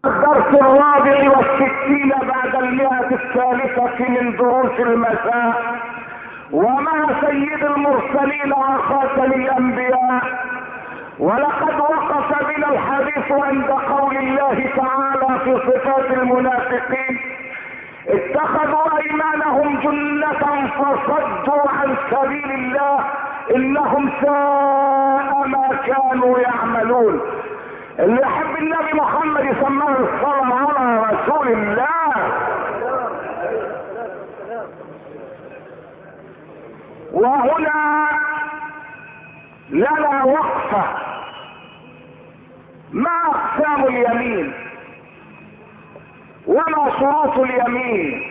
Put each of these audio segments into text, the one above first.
الدرس الرابع والستين بعد المئة الثالثة من دروس المساء ومع سيد المرسلين وخاتم الانبياء ولقد وقف بنا الحديث عند قول الله تعالى في صفات المنافقين اتخذوا ايمانهم جنة فصدوا عن سبيل الله انهم ساء ما كانوا يعملون اللي يحب النبي محمد يسماه الصلاة على رسول الله وهنا لنا وقفة ما أقسام اليمين وما شروط اليمين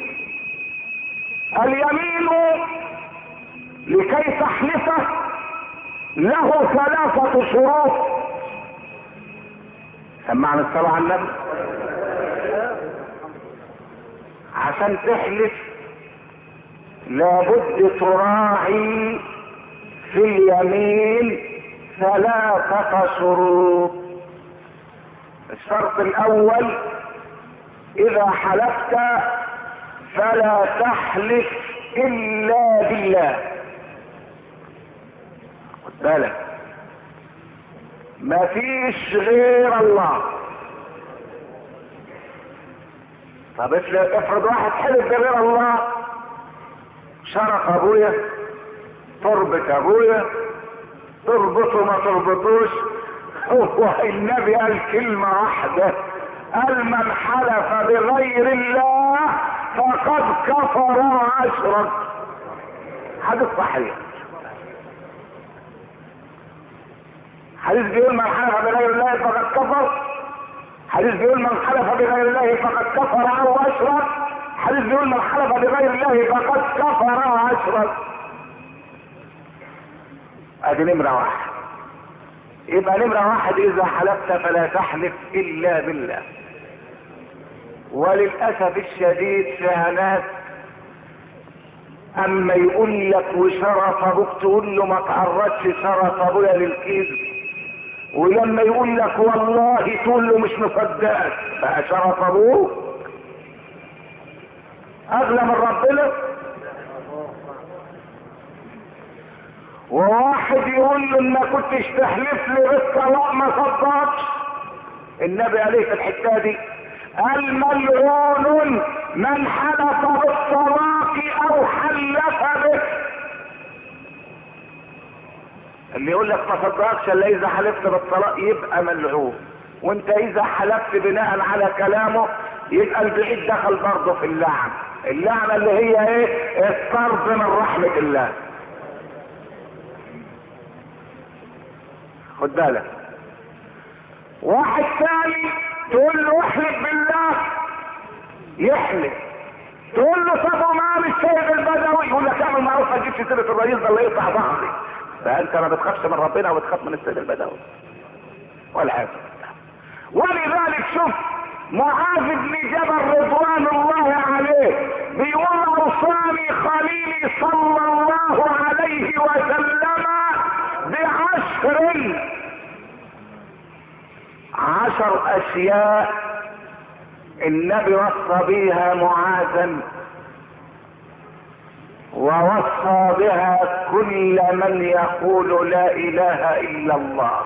اليمين لكي تحلفه له ثلاثة شروط سمعنا الصلاة على النبي عشان تحلف لابد تراعي في اليمين ثلاثة شروط الشرط الاول اذا حلفت فلا تحلف الا بالله خد بالك مفيش غير الله طب افرض واحد حلف بغير الله شرف ابويا تربط ابويا تربطه ما تربطوش هو النبي قال كلمة واحدة قال من حلف بغير الله فقد كفر واشرك حديث صحيح حديث بيقول من حلف بغير الله فقد كفر حديث بيقول من حلف بغير الله فقد كفر او اشرك حديث بيقول من حلف بغير الله فقد كفر او اشرك ادي نمرة واحد يبقى نمرة واحد اذا حلفت فلا تحلف الا بالله وللاسف الشديد فيها ناس اما يقول لك وشرف ابوك تقول له ما تعرضش شرف ابويا للكذب ولما يقول لك والله تقول له مش مصدقك بقى شرف ابوك اغلى من ربنا وواحد يقول له ان ما كنتش تحلف لي بالطلاق ما صدقش النبي عليه في الحته دي قال ملعون من حلف بالطلاق او حلف به اللي يقول لك ما صدقكش الا اذا حلفت بالطلاق يبقى ملعون وانت اذا حلفت بناء على كلامه يبقى البعيد دخل برضه في اللعن اللعنه اللي هي ايه الطرد من رحمه الله خد بالك واحد ثاني تقول له احلف بالله يحلف تقول له طب وما السيد البدوي يقول لك اعمل معروف ما تجيبش سيره الرئيس ده اللي يقطع ظهري فانت ما بتخافش من ربنا وبتخاف من السيد البدوي والعياذ بالله ولذلك شوف معاذ بن جبل رضوان الله عليه بيقول اوصاني خليلي صلى الله عليه وسلم بعشر عشر اشياء النبي وصى بها معاذا ووصى بها كل من يقول لا اله الا الله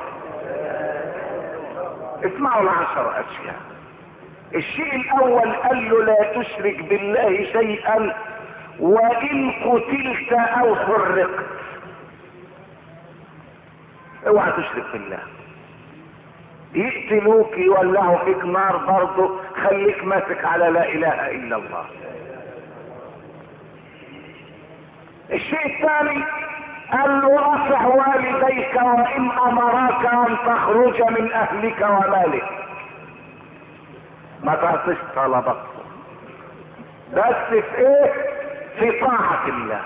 اسمعوا العشر اشياء الشيء الاول قال له لا تشرك بالله شيئا وان قتلت او حرقت اوعى تشرك بالله يقتلوك يولعوا فيك نار برضه خليك ماسك على لا اله الا الله الشيء الثاني قال له اصح والديك وان امراك ان تخرج من اهلك ومالك ما تعطيش طلبك بس في ايه في طاعة الله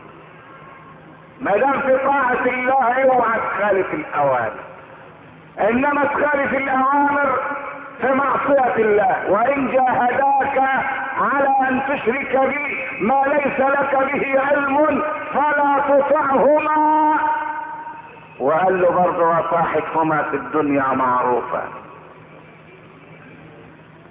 ما دام في طاعة الله اوعى تخالف الاوامر انما تخالف الاوامر في معصية الله وان جاهداك على ان تشرك بي ما ليس لك به علم فلا تطعهما وقال له برضه وصاحبهما في الدنيا معروفا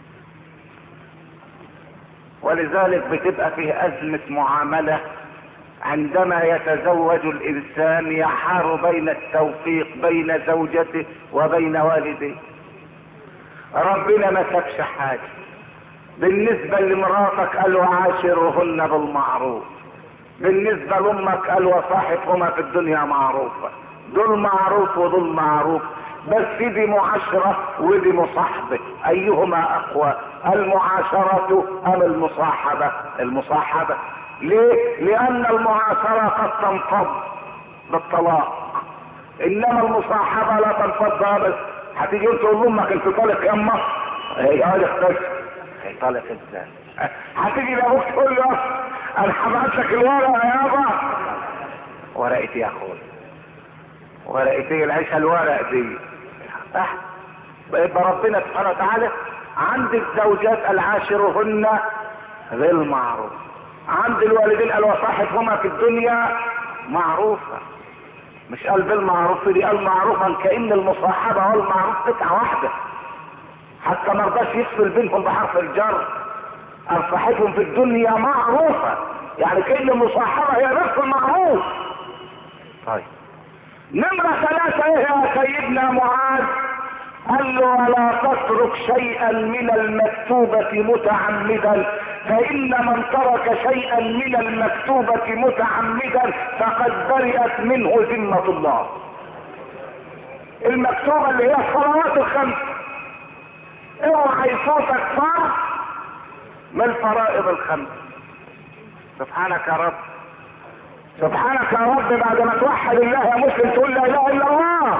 ولذلك بتبقى فيه ازمة معاملة عندما يتزوج الانسان يحار بين التوفيق بين زوجته وبين والديه ربنا ما سابش حاجة بالنسبة لمراتك قال وعاشرهن بالمعروف بالنسبة لامك قال وصاحبهما في الدنيا معروفة دول معروف ودول معروف بس دي معاشرة ودي مصاحبة ايهما اقوى المعاشرة ام المصاحبة المصاحبة ليه لان المعاشرة قد تنفض بالطلاق انما المصاحبة لا تنفض ابدا هتيجي انت تقول لامك انت طالق يما هي قال اختك هي طالق ازاي هتيجي لابوك تقول له انا هبعت لك الورقه يابا ورقه ايه يا اخويا ورقه ايه العيشه الورق دي أه. يبقى ربنا سبحانه وتعالى عند الزوجات العاشرهن بالمعروف عند الوالدين قال وصاحبهما في الدنيا معروفة مش قال بالمعروف دي قال معروفا كأن المصاحبة والمعروف قطعة واحدة حتى ما رضاش يفصل بينهم بحرف الجر قال صاحبهم في الدنيا معروفة يعني كأن المصاحبة هي نفس المعروف طيب نمرة ثلاثة ايه يا سيدنا معاذ قال له ولا تترك شيئا من المكتوبة متعمدا فإن من ترك شيئا من المكتوبة متعمدا فقد برئت منه ذمة الله المكتوبة اللي هي الصلوات الخمس اوعى صوتك فرض من الفرائض الخمس سبحانك يا رب سبحانك يا رب بعد ما توحد الله يا مسلم تقول لا اله الا الله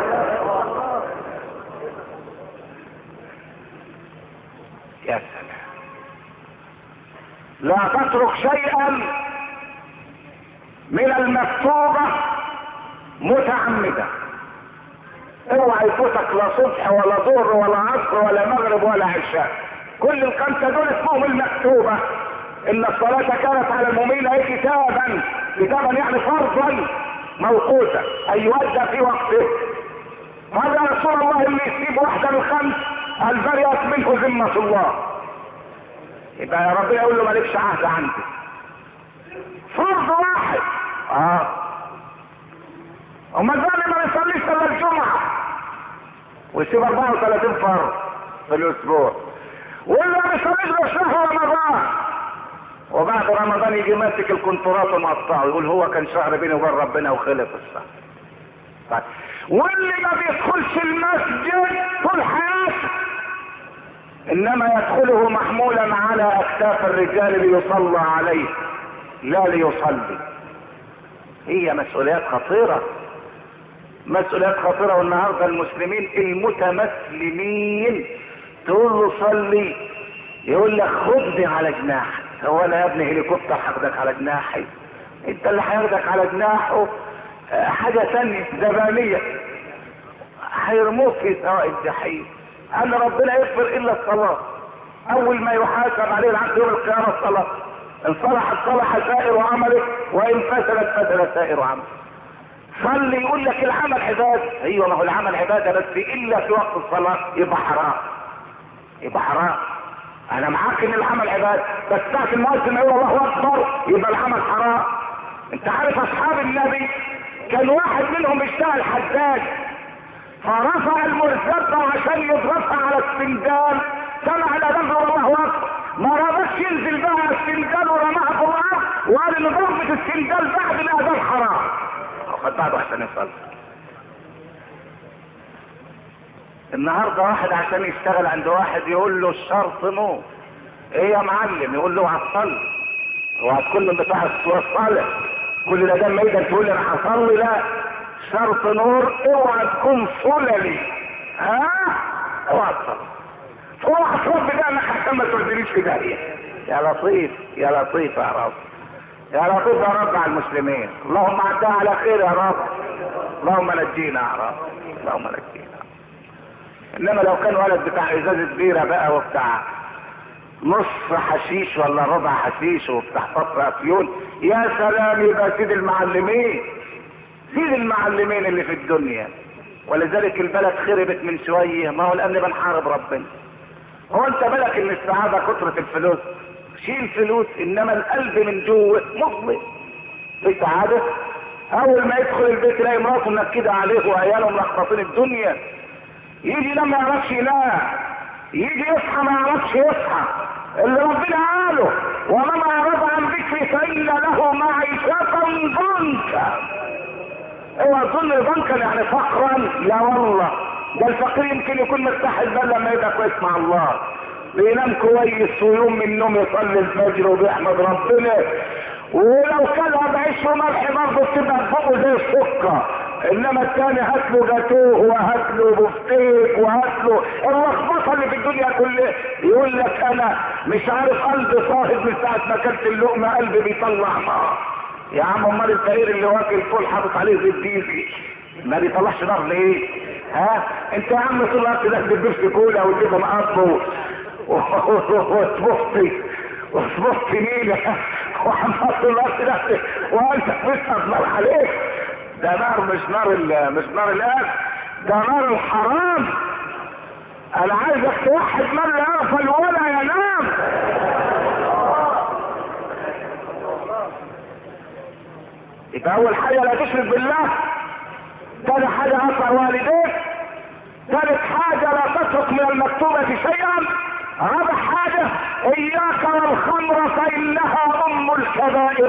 يا سلام لا تترك شيئا من المكتوبة متعمدا اوعى يفوتك لا صبح ولا ظهر ولا عصر ولا مغرب ولا عشاء كل الخمسة دول اسمهم المكتوبة ان الصلاة كانت على المؤمنين اي كتابا كتابا يعني فرضا موقوتا اي يؤدى في وقته هذا رسول الله اللي يسيب واحدة من الخمس البرئت منه ذمة الله يبقى يا رب يقول له مالكش عهد عندي فرض واحد اه امال زي ما يصليش الا الجمعة ويسيب 34 فرض في الاسبوع واللي ما بيصليش غير شهر رمضان وبعد رمضان يجي ماسك الكنترات ومقطعه يقول هو كان شهر بيني وبين ربنا وخلف الشهر طيب واللي ما بيدخلش المسجد طول حياته انما يدخله محمولا على اكتاف الرجال ليصلى عليه لا ليصلي هي مسؤوليات خطيرة مسؤوليات خطيرة والنهاردة المسلمين المتمسلمين تقول له صلي يقول لك خدني على جناحك هو انا يا ابني هليكوبتر هاخدك على جناحي انت اللي هياخدك على جناحه حاجة تانية زبانية هيرموك في سواء الجحيم ان ربنا يغفر الا الصلاة اول ما يحاسب عليه العبد يوم القيامة الصلاة ان صلحت صلح سائر عمله وان فسدت فسد سائر عمله صلي يقول لك العمل عبادة ايوه ما هو العمل عبادة بس الا في وقت الصلاة يبقى حرام يبقى حرام انا معاك ان العمل عبادة بس ساعة المؤذن يقول الله اكبر يبقى العمل حرام انت عارف اصحاب النبي كان واحد منهم يشتغل حداد فرفع المرزبة عشان يضربها على السندال سمع الاذان الله اكبر ما رضاش ينزل بقى على السندال ورماها في الارض وقال ان ضربة السندال بعد الاذان حرام خد بعده عشان يصلي النهارده واحد عشان يشتغل عند واحد يقول له الشرط نور ايه يا معلم يقول له هتصلي هو هتكون من بتاع الصلاة كل ده دم ايدك تقول لي انا هصلي لا شرط نور اوعى تكون صللي ها اوعى تصلي اوعى تربي ده انك عشان ما تودينيش في داهيه يا لطيف يا لطيف يا رب يا لطيف يا رب على المسلمين اللهم عدها على خير يا رب اللهم نجينا يا رب اللهم نجينا انما لو كان ولد بتاع ازازه بيره بقى وبتاع نص حشيش ولا ربع حشيش وبتاع فطر افيون يا سلام يبقى سيد المعلمين سيد المعلمين اللي في الدنيا ولذلك البلد خربت من شويه ما هو لان بنحارب ربنا هو انت بالك ان السعاده كثره الفلوس شيل فلوس انما القلب من جوه مظلم في سعاده اول ما يدخل البيت يلاقي مراته منكده عليه وعياله ملخبطين الدنيا يجي لما ما يعرفش ينام يجي يصحى ما يعرفش يصحى اللي ربنا قاله ومن اعرض عن ذكري فان له معيشة ضنكا اوعى تظن ضنكا يعني فقرا لا والله ده الفقير يمكن يكون مرتاح البال لما يبقى كويس مع الله بينام كويس ويوم من النوم يصلي الفجر وبيحمد ربنا ولو كلها بعيش وملح برضه بتبقى فوقه زي السكر انما الثاني هات له جاتوه وهات له بفتيك وهات له اللخبطه اللي في الدنيا كلها يقول لك انا مش عارف قلبي صاهد من ساعه ما اكلت اللقمه قلبي بيطلع نار يا عم امال الفقير اللي واكل فول حاطط عليه زيت ديزل ما بيطلعش نار ليه؟ ها؟ انت يا عم طول الوقت ده بتدبس كولا وتجيب مقاطه وتبصي وتبصي نيلة وعمال طول الوقت ده وانت بتسقط نار عليك ده نار مش نار ال- مش نار الآن ده نار الحرام انا عايزك توحد من لا يغفل ولا ينام يبقى اول حاجه لا تشرك بالله ثاني حاجه اطع والديك ثالث حاجه لا تترك من المكتوبه شيئا رابع حاجه اياك والخمر فانها ام الكبائر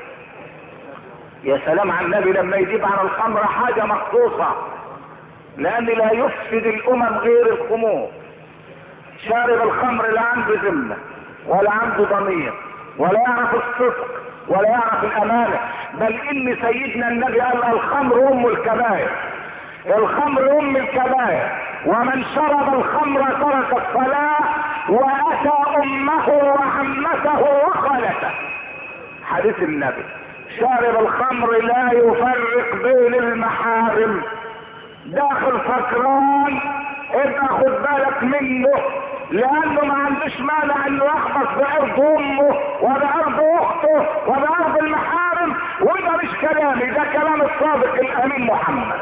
يا سلام على النبي لما يجيب عن الخمر حاجه مخصوصه لان لا يفسد الامم غير الخمور شارب الخمر لا عنده ذمه ولا عنده ضمير ولا يعرف الصدق ولا يعرف الامانه بل ان سيدنا النبي قال الخمر ام الكبائر الخمر ام الكبائر ومن شرب الخمر ترك الصلاه واتى امه وعمته وخالته حديث النبي شارب الخمر لا يفرق بين المحارم داخل سكران ابقى خد بالك منه لانه ما عندوش مانع انه يخبط بعرض امه وبعرض اخته وبعرض المحارم وده مش كلامي ده كلام الصادق الامين محمد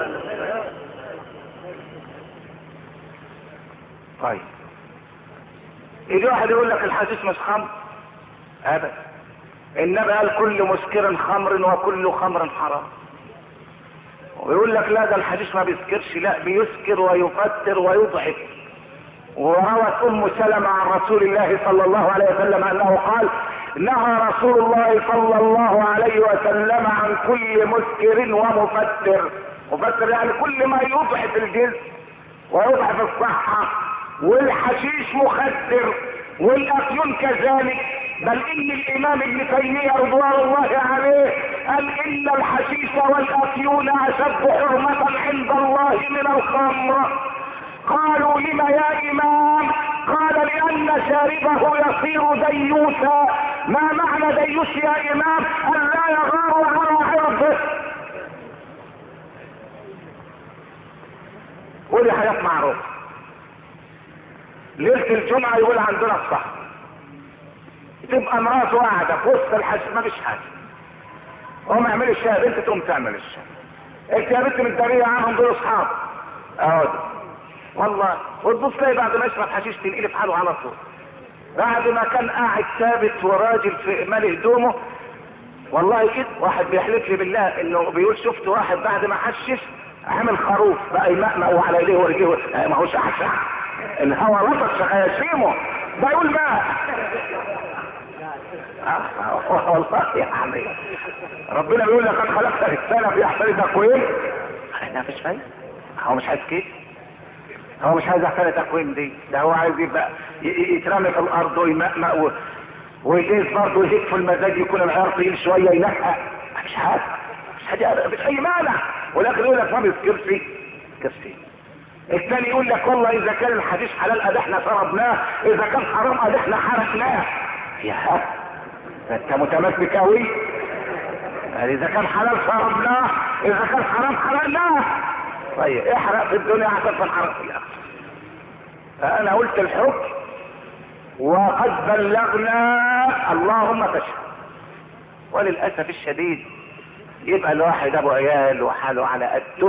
طيب يجي واحد يقول لك الحديث مش خمر ابدا النبي قال كل مسكر خمر وكل خمر حرام ويقول لك لا ده الحديث ما بيسكرش لا بيسكر ويفتر ويضعف وروت ام سلمة عن رسول الله صلى الله عليه وسلم انه قال نهى رسول الله صلى الله عليه وسلم عن كل مسكر ومفتر مفتر يعني كل ما يضعف الجسم ويضعف الصحة والحشيش مخدر والافيون كذلك بل ان الامام ابن تيمية رضوان الله عليه قال ان الحشيش والافيون اشد حرمة عند الله من الخمر قالوا لم يا امام قال لان شاربه يصير ديوثا ما معنى ديوث يا امام ان لا يغار على عرضه ودي حاجات معروفة ليلة الجمعة يقول عندنا الصحن تبقى مراته قاعدة في وسط الحج ما فيش حاجة هم يعملوا الشاي بنت تقوم تعمل الشاي انت يا بنت متدارية عنهم دول اصحاب اهو والله وتبص تلاقي بعد ما يشرب حشيش تنقلب حاله على طول بعد ما كان قاعد ثابت وراجل في مال هدومه والله كده واحد بيحلف لي بالله انه بيقول شفت واحد بعد ما حشش عامل خروف بقى يمقمق على ايديه ورجليه ما هوش احسن الهوا لطش خياشيمه ده يقول ماء آه، والله يعني ربنا بيقول لك قد خلقت الانسان في احسن تقويم احنا مفيش فايده هو مش عايز كده هو مش عايز احسن تقويم دي ده هو عايز يبقى ي- ي- يترمي في الارض ويمقمق و- ويجيز برضه يهيك في المزاج يكون العيار طويل شويه ينقع مش حاجه مش حاجه مش اي مانع ولكن يقول لك ما بيسكرش كرسي الثاني يقول لك والله اذا كان الحديث حلال ادي احنا شربناه اذا كان حرام ادي احنا حرقناه يا ده انت متمسك قوي يعني اذا كان حلال شربناه اذا كان حرام حرقناه طيب احرق في الدنيا عشان تنحرق في الاخره فانا قلت الحكم وقد بلغنا اللهم فاشهد وللاسف الشديد يبقى الواحد ابو عيال وحاله على قده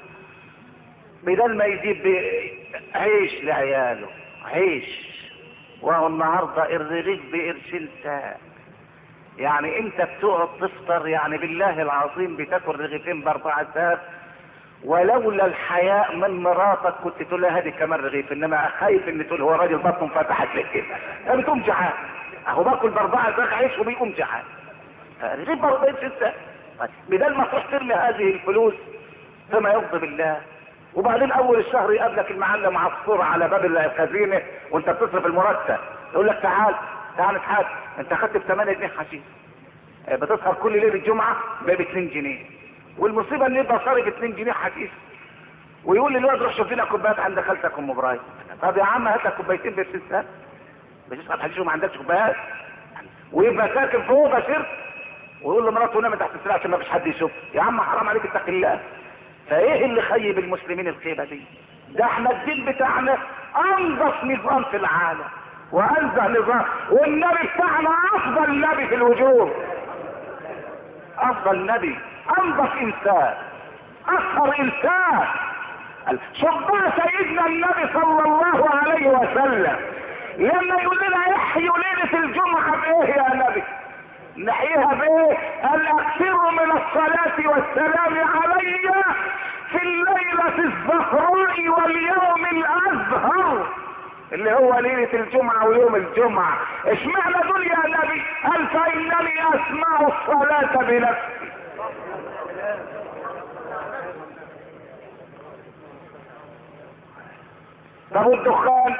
بدل ما يجيب عيش لعياله عيش وهو النهارده الرغيف بقرشين ساعة يعني انت بتقعد تفطر يعني بالله العظيم بتاكل رغيفين باربعة ساعات ولولا الحياء من مراتك كنت تقول لها هذه كمان رغيف انما خايف ان تقول هو راجل بطنه فتحت لك كده فبتقوم جعان اهو باكل باربعة ساعات عيش وبيقوم جعان رغيف باربعة ساعات بدل ما تروح ترمي هذه الفلوس فيما يرضي بالله وبعدين اول الشهر يقابلك المعلم عصفور على باب الخزينه وانت بتصرف المرتب يقول لك تعال تعال نتحاسب انت خدت ب 8 جنيه حشيش بتسهر كل ليله الجمعه ب 2 جنيه والمصيبه ان يبقى صارف 2 جنيه حشيش ويقول لي الواد روح شوف لنا كوبايات عند خالتك ام ابراهيم طب يا عم هات لك كوبايتين ب 6 سنت بتشرب حشيش وما عندكش كوبايات ويبقى ساكن في اوضه شرب ويقول لمراته نام تحت السرير عشان ما فيش حد يشوف يا عم حرام عليك اتق الله فايه اللي خيب المسلمين الخيبه دي ده احنا الدين بتاعنا انظف نظام في العالم وانزه نظام والنبي بتاعنا افضل نبي في الوجود افضل نبي انظف انسان اطهر انسان شوف بقى سيدنا النبي صلى الله عليه وسلم لما يقول لنا احيوا ليله الجمعه بايه يا نبي نحيها بايه قال اكثروا من الصلاة والسلام علي في الليلة الزهراء واليوم الازهر اللي هو ليلة الجمعة ويوم الجمعة اشمعنى دول يا نبي قال فانني اسمع الصلاة بنفسي طب والدخان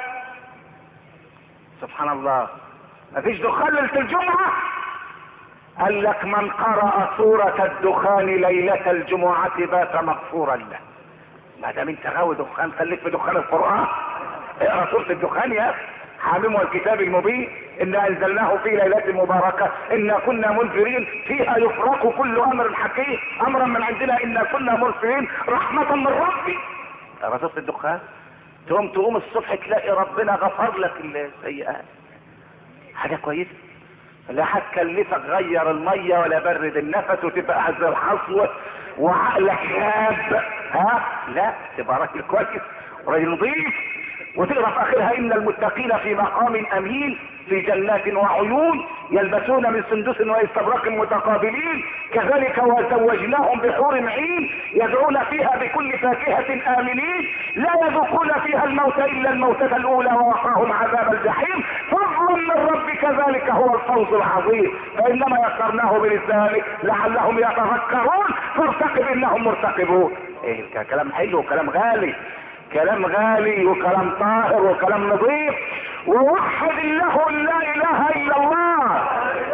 سبحان الله مفيش دخان ليلة الجمعة قال لك من قرأ سورة الدخان ليلة الجمعة بات مغفورا له ما دام انت غاوي دخان خليك في دخان القرآن اقرا سورة الدخان يا حامم والكتاب المبين إنا أنزلناه في ليلة مباركة إنا كنا منذرين فيها يفرق كل أمر حكيم أمرا من عندنا إنا كنا مرسلين رحمة من ربي اقرا سورة الدخان تقوم تقوم الصبح تلاقي ربنا غفر لك السيئات حاجة كويسة لا هتكلفك غير المية ولا برد النفس وتبقى قاعد زي الحصوة وعقلك شاب ها لا تبقى راجل كويس وراجل نظيف وتقرا في اخرها ان المتقين في مقام امين في جنات وعيون يلبسون من سندس واستبرق متقابلين كذلك وزوجناهم بحور عين يدعون فيها بكل فاكهة آمنين لا يذوقون فيها الموت إلا الموتة الأولى ووقاهم عذاب الجحيم فضلا من ربك ذلك هو الفوز العظيم فإنما يسرناه بلسانك لعلهم يتذكرون فارتقب إنهم مرتقبون إيه كلام حلو وكلام غالي كلام غالي وكلام طاهر وكلام نظيف ووحد الله لا اله الا الله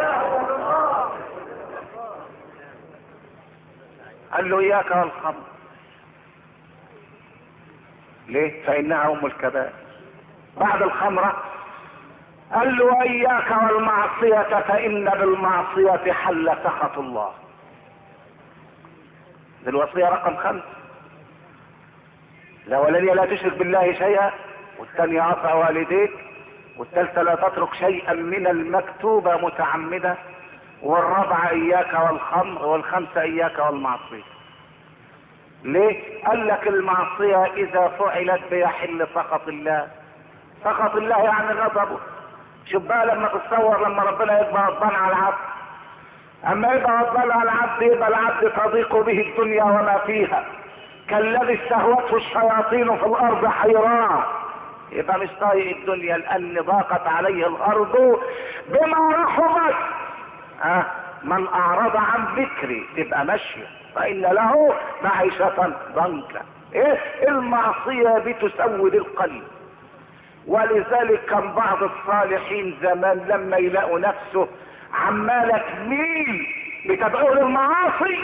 قال له اياك والخمر ليه فانها ام الكبائر بعد الخمرة قال له اياك والمعصية فان بالمعصية حل سخط الله دي الوصية رقم خمسة الاولانية لا تشرك بالله شيئا والثانية عصى والديك والثالثة لا تترك شيئا من المكتوبة متعمدة والرابعة اياك والخمر والخمسة اياك والمعصية ليه قال لك المعصية اذا فعلت بيحل سخط الله سخط الله يعني غضبه شوف بقى لما تتصور لما ربنا يبقى غضبان على العبد اما يبقى غضبان على العبد يبقى العبد تضيق به الدنيا وما فيها كالذي استهوته الشياطين في الارض حيران يبقى مش طايق الدنيا لان ضاقت عليه الارض بما رحمت أه من اعرض عن ذكري تبقى ماشيه فان له معيشة ضنكا ايه المعصية بتسود القلب ولذلك كان بعض الصالحين زمان لما يلاقوا نفسه عمالة تميل بتدعوه للمعاصي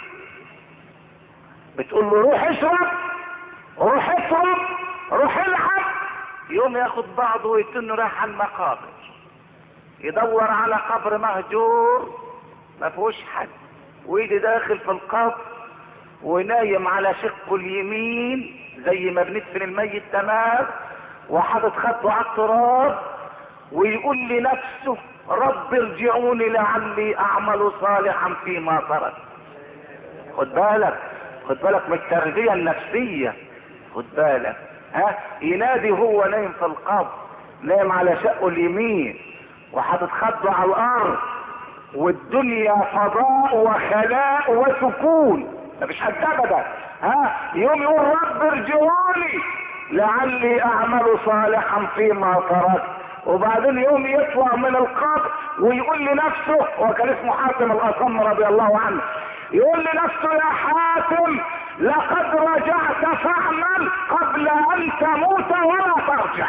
بتقول له روح اشرب روح اشرب روح العب يوم ياخد بعضه ويتنه رايح على المقابر يدور على قبر مهجور ما فيهوش حد ويجي داخل في القبر ونايم على شقه اليمين زي ما بندفن الميت تمام وحاطط خده على التراب ويقول لنفسه رب ارجعوني لعلي اعمل صالحا فيما ترك خد بالك خد بالك من التربية النفسية خد بالك ها ينادي هو نايم في القبر نايم على شقه اليمين وحاطط خده على الارض والدنيا فضاء وخلاء وسكون مفيش حد ابدا ها يوم يقول رب ارجعوني لعلي اعمل صالحا فيما تركت وبعدين يوم يطلع من القبر ويقول لنفسه هو كان اسمه حاتم الاصم رضي الله عنه يقول لنفسه يا حاتم لقد رجعت فاعمل قبل ان تموت ولا ترجع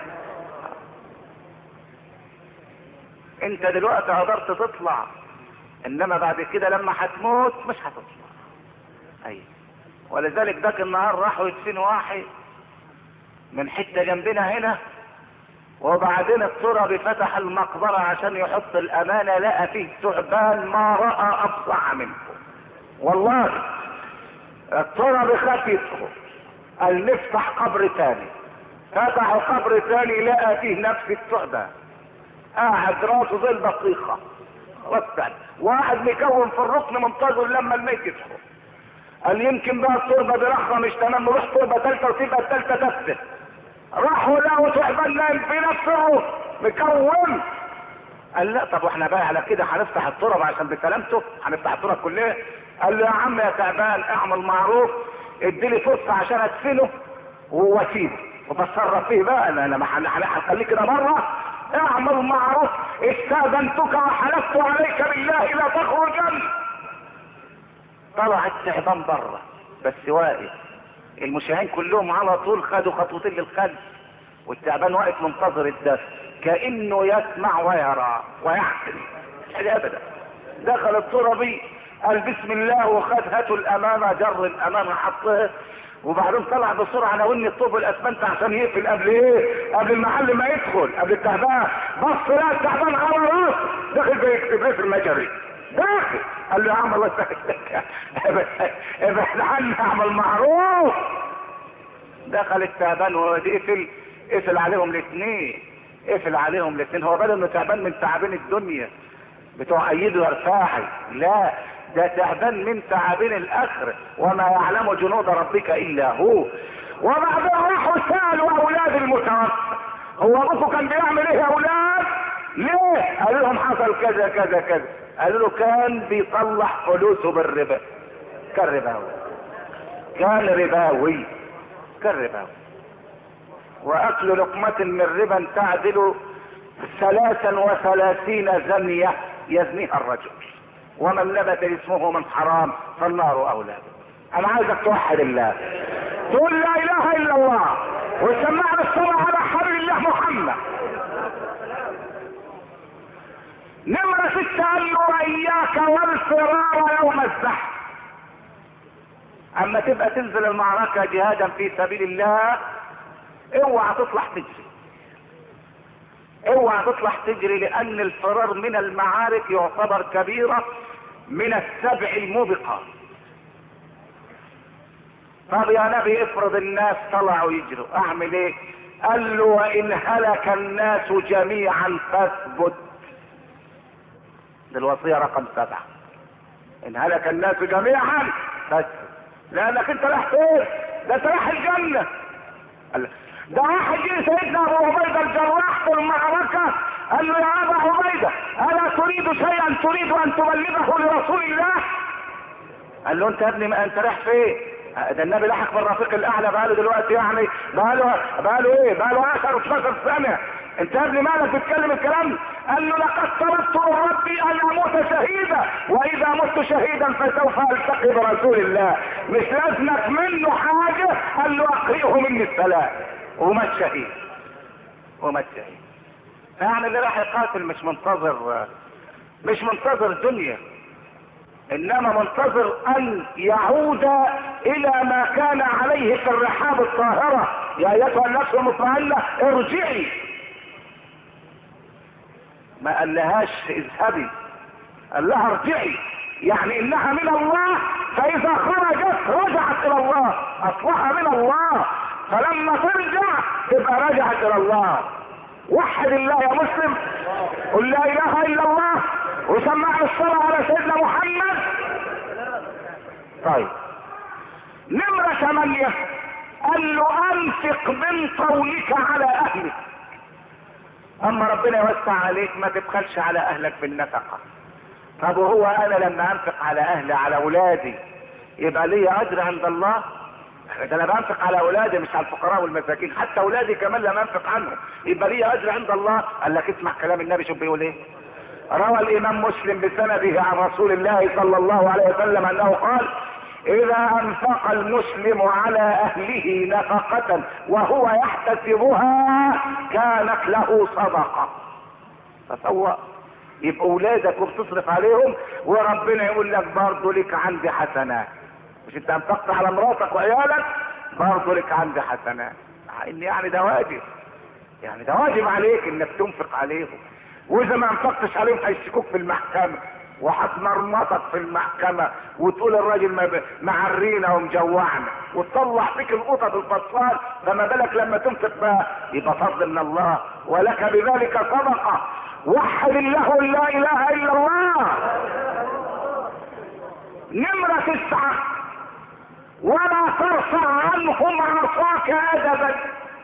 انت دلوقتي قدرت تطلع انما بعد كده لما هتموت مش هتطلع ايوه ولذلك ذاك النهار راحوا يدفنوا واحد من حته جنبنا هنا وبعدين التربي فتح المقبرة عشان يحط الأمانة لقى فيه ثعبان ما رأى أفصح منه والله التربي خاف يدخل قال نفتح قبر تاني فتحوا قبر تاني لقى فيه نفس الثعبان قاعد راسه زي البطيخة وسط واحد مكون في الركن منتظر لما الميت يدخل قال يمكن بقى التربة دي رخرة مش تمام نروح تربة تالتة وتبقى التالتة تثبت راحوا لقوا تعبان نايم في نفس الركن مكون قال لا طب واحنا بقى على كده هنفتح التراب عشان بسلامته هنفتح التراب كلها قال له يا عم يا تعبان اعمل معروف اديلي فرصه عشان ادفنه واسيبه وبتصرف فيه بقى انا انا هخليك كده مره اعمل معروف استاذنتك وحلفت عليك بالله لا تخرجن طلع التعبان بره بس واقف المشاهين كلهم على طول خدوا خطوتين للخلف والتعبان واقف منتظر الدفن كانه يسمع ويرى ويعقل مش حاجه ابدا دخل التربي قال بسم الله وخد هاتوا الامانه جر الامانه حطها وبعدين طلع بسرعه ناولني الطوب الاسمنت عشان يقفل قبل ايه؟ قبل المحل ما يدخل قبل التعبان بص لا التعبان على راسه داخل بيكتب ايه في المجري داخل قال له يا عم الله يسهلك ابعد عني اعمل معروف دخل التعبان وقفل قفل عليهم الاثنين قفل عليهم الاثنين هو بدل انه تعبان من تعابين الدنيا بتوع ايده وارفاحي لا ده تعبان من تعابين الاخر وما يعلم جنود ربك الا هو وبعدين راحوا سالوا اولاد المتوفى هو ابوكم كان بيعمل ايه يا اولاد ليه قالوا لهم حصل كذا كذا كذا قالوا له كان بيطلع فلوسه بالربا كان رباوي كان رباوي كان رباوي واكل لقمة من ربا تعدل ثلاثا وثلاثين زنية يزنيها الرجل ومن نبت اسمه من حرام فالنار اولى انا عايزك توحد الله تقول لا اله الا الله وسمعنا الصلاة على حبيب الله محمد نمرة ستة قال له اياك والفرار يوم الزحف اما تبقى تنزل المعركة جهادا في سبيل الله اوعى تطلع تجري اوعى تطلع تجري لان الفرار من المعارك يعتبر كبيرة من السبع الموبقات طب يا نبي افرض الناس طلعوا يجروا اعمل ايه قال له وان هلك الناس جميعا فاثبت دي الوصية رقم سبعة ان هلك الناس جميعا فاثبت لانك انت رايح فين ده انت رايح الجنة قال ده واحد جه سيدنا ابو عبيده الجراح في المعركه قال له يا ابا عبيده الا تريد شيئا تريد ان تبلغه لرسول الله قال له انت يا ابني ما انت رايح فين ده النبي لحق بالرفيق الاعلى بقاله دلوقتي يعني بقاله بقاله ايه بقاله 10 12 سنه انت يا ابني مالك بتتكلم الكلام قال له لقد طلبت من ربي ان اموت شهيدا واذا مت شهيدا فسوف التقي برسول الله مش لازمك منه حاجه قال له اقرئه مني السلام ومات شهيد ومات شهيد يعني اللي راح يقاتل مش منتظر مش منتظر الدنيا انما منتظر ان يعود الى ما كان عليه في الرحاب الطاهرة يا ايتها النفس المطمئنة ارجعي ما قالهاش اذهبي قال لها ارجعي يعني انها من الله فاذا خرجت رجعت الى الله اصلها من الله فلما ترجع تبقى رجعت الى الله وحد الله يا مسلم قل لا اله الا الله وسمعنا الصلاة على سيدنا محمد طيب نمرة ثمانية قال له انفق من قولك على اهلك اما ربنا يوسع عليك ما تبخلش على اهلك بالنفقة طب وهو انا لما انفق على اهلي على اولادي يبقى لي اجر عند الله ده انا بنفق على اولادي مش على الفقراء والمساكين حتى اولادي كمان لما انفق عنهم يبقى لي اجر عند الله قال لك اسمع كلام النبي شوف بيقول ايه روى الامام مسلم بسنده عن رسول الله صلى الله عليه وسلم انه قال اذا انفق المسلم على اهله نفقة وهو يحتسبها كانت له صدقة تصور يبقى اولادك وبتصرف عليهم وربنا يقول لك برضه لك عندي حسنات مش انت انفقت على مراتك وعيالك برضه لك عندي حسنات ان يعني ده واجب يعني ده واجب عليك انك تنفق عليهم واذا ما انفقتش عليهم هيشتكوك في المحكمه وهتمرمطك في المحكمة وتقول الراجل معرينا ومجوعنا وتطلع فيك القطط الفصال فما بالك لما تنفق بقى يبقى فضل من الله ولك بذلك صدقة وحد الله لا اله الا الله نمرة تسعة ولا ترفع عنهم عصاك ادبا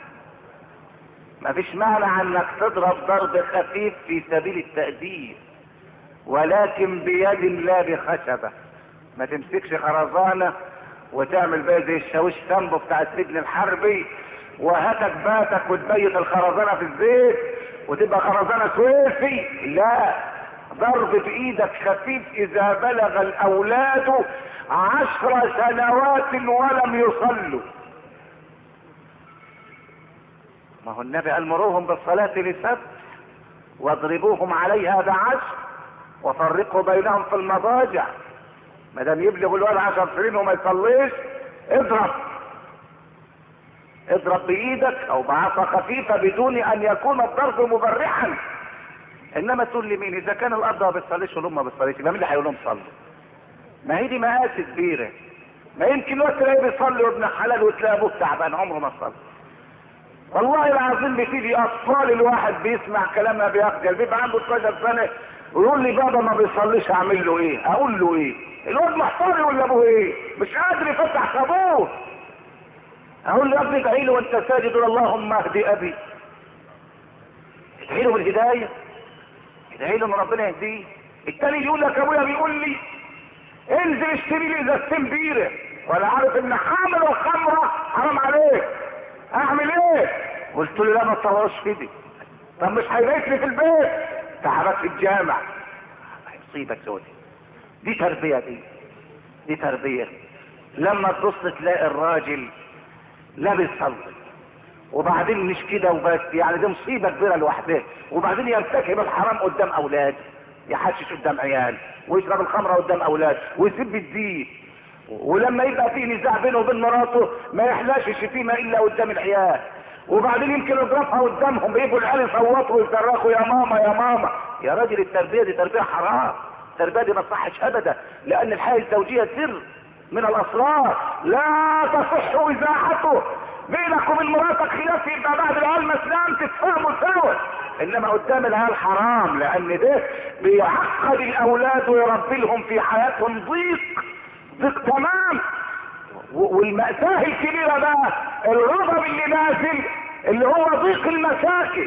مفيش مانع انك تضرب ضرب خفيف في سبيل التأديب ولكن بيد لا بخشبة ما تمسكش خرزانة وتعمل بقى زي الشاويش سامبو بتاع السجن الحربي وهاتك باتك وتبيت الخرزانة في الزيت وتبقى خرزانة سويفي لا ضرب بايدك خفيف اذا بلغ الاولاد عشر سنوات ولم يصلوا ما هو النبي قال مروهم بالصلاة لسبت واضربوهم عليها بعشر وفرقوا بينهم في المضاجع ما دام يبلغ الولد عشر سنين وما يصليش اضرب اضرب بايدك او بعصا خفيفه بدون ان يكون الضرب مبرحا انما تقول لي مين اذا كان الاب ما بيصليش والام ما بيصليش يبقى مين اللي هيقول لهم صلوا ما هي دي مقاس كبيره ما يمكن الوقت تلاقيه بيصلي وابن حلال وتلاقي ابوه تعبان عمره ما صلى والله العظيم بتيجي اطفال الواحد بيسمع كلامها بيخجل بيبقى عنده 12 سنه ويقول لي بابا ما بيصليش اعمل له ايه اقول له ايه الواد محتار يقول لابوه ايه مش قادر يفتح صابون اقول له يا ابني ادعي له وانت ساجد اللهم اهدي ابي ادعي له بالهدايه ادعي له ان ربنا يهديه التاني يقول لك ابويا بيقول لي انزل اشتري لي ازازتين بيره ولا عارف ان حامل الخمره حرام عليك اعمل ايه قلت له لا ما تطلعوش في دي طب مش هيبيتني في البيت تعبت في الجامع مصيبة سودي دي تربية دي دي تربية لما تبص تلاقي الراجل لا بيصلي وبعدين مش كده وبس يعني دي مصيبة كبيرة لوحدها وبعدين يرتكب الحرام قدام اولاده يحشش قدام عيال ويشرب الخمرة قدام اولاده ويسب الدين ولما يبقى فيه نزاع بينه وبين مراته ما يحلاش الشتيمة الا قدام العيال وبعدين يمكن يضربها قدامهم بيجوا العيال يصوتوا ويصرخوا يا ماما يا ماما يا راجل التربيه دي تربيه حرام التربيه دي ما تصحش ابدا لان الحياه الزوجيه سر من الاسرار لا تصح اذاعته بينك وبين مراتك خلاف يبقى بعد العيال مسلم تتفاهموا سوا انما قدام العيال حرام لان ده بيعقد الاولاد ويربي لهم في حياتهم ضيق ضيق تمام والمأساة الكبيرة بقى الغضب اللي نازل اللي هو ضيق المساكن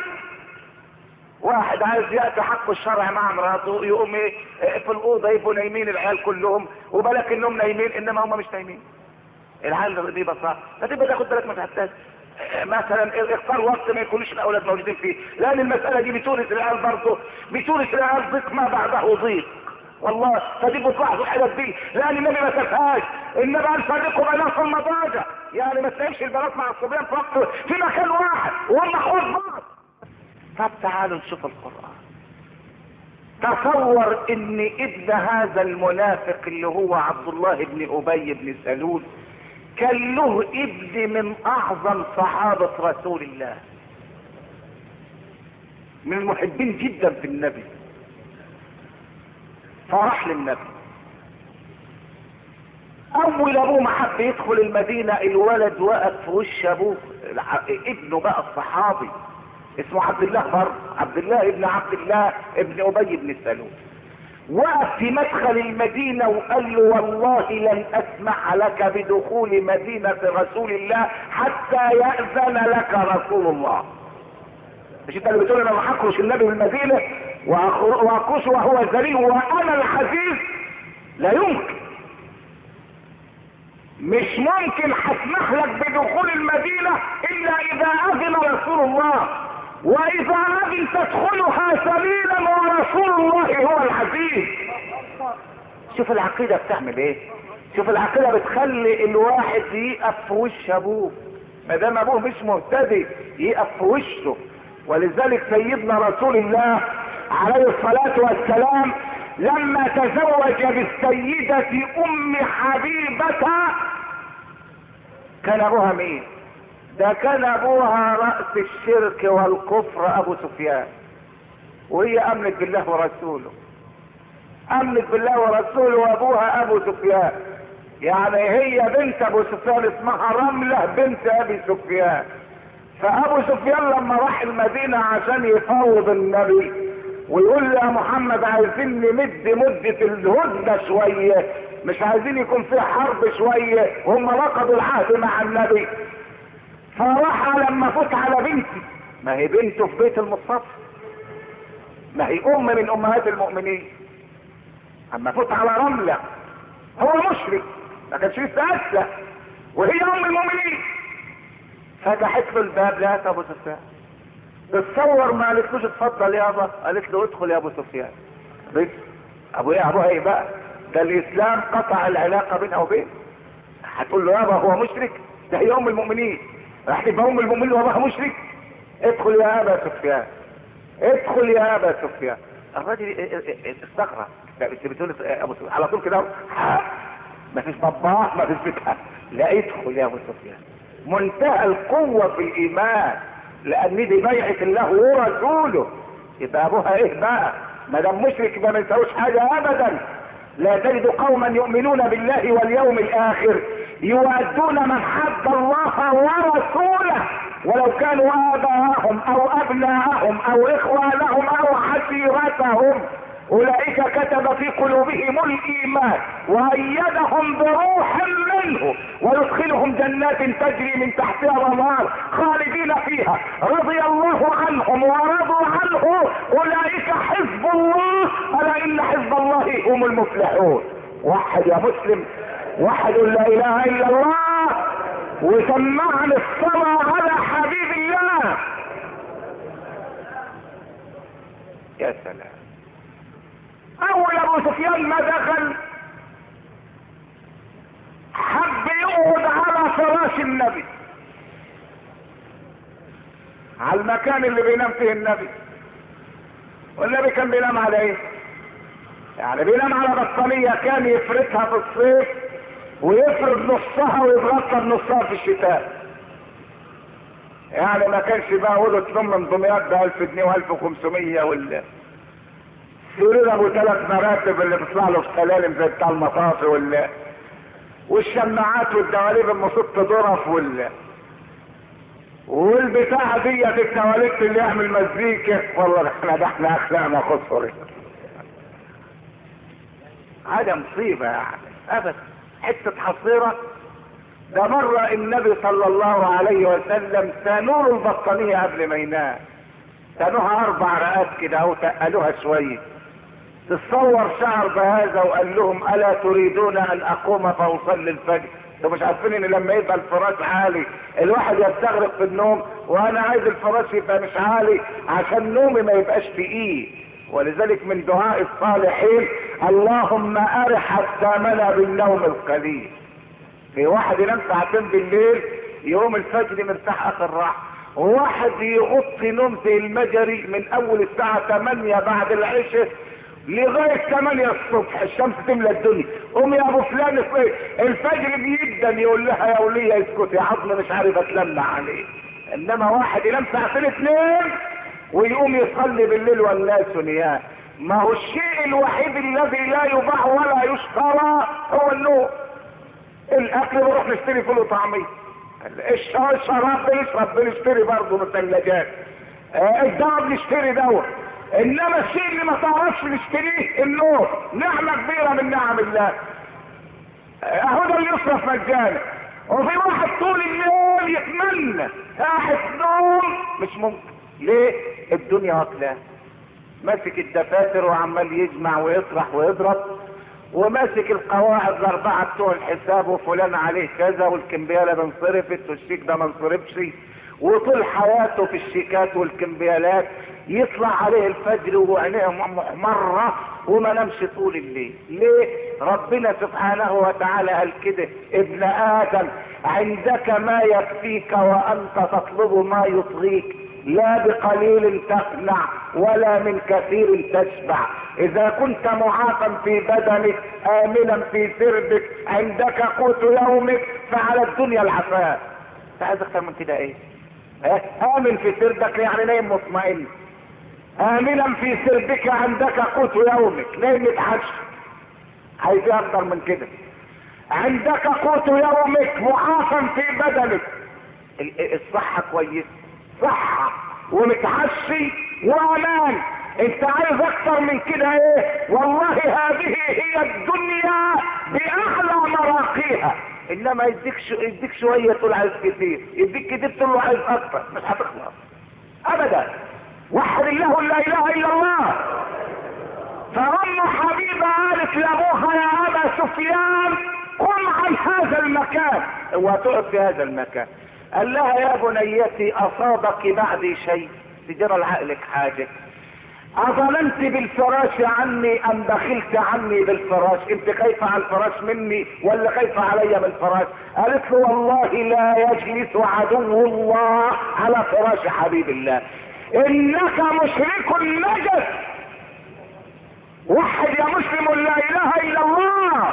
واحد عايز يأتي حق الشرع مع مراته يقوم ايه في الأوضة يبقوا نايمين العيال كلهم وبالك انهم نايمين انما هم مش نايمين العيال دي بساطة فتبقى تاخد بالك ما تحتاج مثلا اختار وقت ما يكونوش الاولاد موجودين فيه لان المسألة دي بتورث العيال برضه بتورث العيال ضيق ما بعده ضيق والله فدي بتلاحظوا الحاجات دي لان النبي ما شافهاش النبي قال فرقوا بينهم في المضاجع يعني ما تلاقيش البنات مع الصبيان في وقت في مكان واحد وهم حوض بعض طب تعالوا نشوف القران تصور ان ابن هذا المنافق اللي هو عبد الله بن ابي بن سلول كان له ابن من اعظم صحابه رسول الله من المحبين جدا في النبي فراح للنبي اول ابوه ما حب يدخل المدينة الولد وقف في وش ابوه ابنه بقى الصحابي اسمه عبد الله برضه عبد الله ابن عبد الله ابن ابي بن سلول وقف في مدخل المدينة وقال له والله لن اسمح لك بدخول مدينة رسول الله حتى يأذن لك رسول الله مش انت اللي بتقول انا هخرج النبي من المدينه واخرج وهو ذليل وانا العزيز لا يمكن مش ممكن هسمح لك بدخول المدينة الا اذا اذن رسول الله واذا اذن تدخلها سبيلا ورسول الله هو العزيز شوف العقيدة بتعمل ايه شوف العقيدة بتخلي الواحد يقف في وش ابوه ما دام ابوه مش مهتدي يقف في وشه ولذلك سيدنا رسول الله عليه الصلاة والسلام لما تزوج بالسيدة ام حبيبة كان ابوها مين ده كان ابوها رأس الشرك والكفر ابو سفيان وهي امنت بالله ورسوله امنت بالله ورسوله وابوها ابو سفيان يعني هي بنت ابو سفيان اسمها رملة بنت ابي سفيان فابو سفيان لما راح المدينة عشان يفاوض النبي ويقول له يا محمد عايزين نمد مدة الهدنة شوية مش عايزين يكون في حرب شوية وهم رقدوا العهد مع النبي فراح لما فوت على بنتي ما هي بنته في بيت المصطفى ما هي ام من امهات المؤمنين اما فوت على رملة هو مشرك ما كانش لسه اسلم وهي ام المؤمنين فتحت له الباب لقت ابو سفيان تتصور ما قالتلوش اتفضل يابا قالت له ادخل يا ابو سفيان بس ابو ايه ابوها ايه بقى ده الاسلام قطع العلاقه بينها وبين هتقول له يابا هو مشرك ده هي ام المؤمنين راح تبقى ام المؤمنين وابوها مشرك ادخل يا ابا سفيان ادخل يا ابا سفيان الراجل استغرب انت بتقول ابو سفيان على طول كده ما فيش باباه ما فيش بيتها لا ادخل يا ابو سفيان منتهى القوه في الايمان لان دي بيعه الله ورسوله يبقى ابوها ايه بقى ما دام مشرك ما يسويش حاجه ابدا لا تجد قوما يؤمنون بالله واليوم الاخر يؤدون من حد الله ورسوله ولو كانوا اباءهم او ابناءهم او اخوانهم او عشيرتهم اولئك كتب في قلوبهم الايمان وايدهم بروح منه ويدخلهم جنات تجري من تحتها الانهار خالدين فيها رضي الله عنهم ورضوا عنه اولئك حزب الله الا ان حزب الله هم المفلحون وحد يا مسلم وحد لا اله الا الله وسمعني الصلاة على حبيب الله يا سلام اول ابو سفيان ما دخل حب يقعد على فراش النبي على المكان اللي بينام فيه النبي والنبي كان بينام على ايه يعني بينام على بطانية كان يفردها في الصيف ويفرد نصها ويتغطى بنصها في الشتاء يعني ما كانش بقى اوضه نوم من دمياط ب 1000 جنيه و1500 وال سرير ابو ثلاث مراتب اللي بيطلع له في سلالم زي بتاع المطاف وال والشماعات والدواليب ام ست ظرف وال والبتاعة ديت التواليت اللي يعمل مزيكا والله احنا ده احنا اخلاقنا خسر هذا مصيبة يعني ابدا حتة حصيرة ده مرة النبي صلى الله عليه وسلم سانور البطانية قبل ما ينام سانوها اربع رقات كده او تقلوها شوية تصور شعر بهذا وقال لهم الا تريدون ان اقوم فاصلي الفجر انتوا مش عارفين ان لما يبقى الفراش عالي الواحد يستغرق في النوم وانا عايز الفراش يبقى مش عالي عشان نومي ما يبقاش تقيل ولذلك من دعاء الصالحين اللهم ارح اجسامنا بالنوم القليل في واحد ينام ساعتين بالليل يوم الفجر مرتاح اخر راحه وواحد يغطي نوم زي المجري من اول الساعه 8 بعد العشاء لغاية 8 الصبح الشمس تملى الدنيا قوم يا ابو فلان الفجر بيبدا يقول لها يا ولية اسكت يا عظم مش عارف اتلمع عليه انما واحد ينام ساعتين اتنين ويقوم يصلي بالليل والناس نيام ما هو الشيء الوحيد الذي لا يباع ولا يشترى هو النوم الاكل بنروح نشتري فول وطعميه الشراب بنشرب بنشتري برضه من الثلاجات الدواء بنشتري دواء انما الشيء اللي ما تعرفش نشتريه النور نعمة كبيرة من نعم الله اهو ده اللي يصرف مجانا وفي واحد طول الليل يتمنى قاعد نوم مش ممكن ليه الدنيا واكلاه ماسك الدفاتر وعمال يجمع ويطرح ويضرب وماسك القواعد الاربعه بتوع الحساب وفلان عليه كذا والكمبياله ده انصرفت والشيك ده ما انصرفش وطول حياته في الشيكات والكمبيالات يطلع عليه الفجر وعينيه محمرة وما نمش طول الليل ليه ربنا سبحانه وتعالى قال كده ابن ادم عندك ما يكفيك وانت تطلب ما يطغيك لا بقليل تقنع ولا من كثير تشبع اذا كنت معافا في بدنك امنا في سربك عندك قوت يومك فعلى الدنيا العفاف عايز اكتر من كده ايه امن في سربك يعني نايم مطمئن امنا في سربك عندك قوت يومك نايم متعش عايز اكتر من كده عندك قوت يومك معافا في بدنك الصحة كويسة صحة ومتعشي وامان انت عايز اكتر من كده ايه والله هذه هي الدنيا باعلى مراقيها انما يديك شو يديك شويه تقول عايز كتير يديك كتير تقول له عايز اكتر مش هتخلص ابدا وحد الله لا اله الا الله فام حبيبه قالت لابوها يا ابا سفيان قم عن هذا المكان وتقعد في هذا المكان قال لها يا بنيتي اصابك بعدي شيء تجرى لعقلك حاجه أظلمت بالفراش عني أم بخلت عني بالفراش أنت خايفة على الفراش مني ولا خايفة علي من الفراش قالت له والله لا يجلس عدو الله على فراش حبيب الله إنك مشرك نجس وحد يا مسلم لا إله إلا الله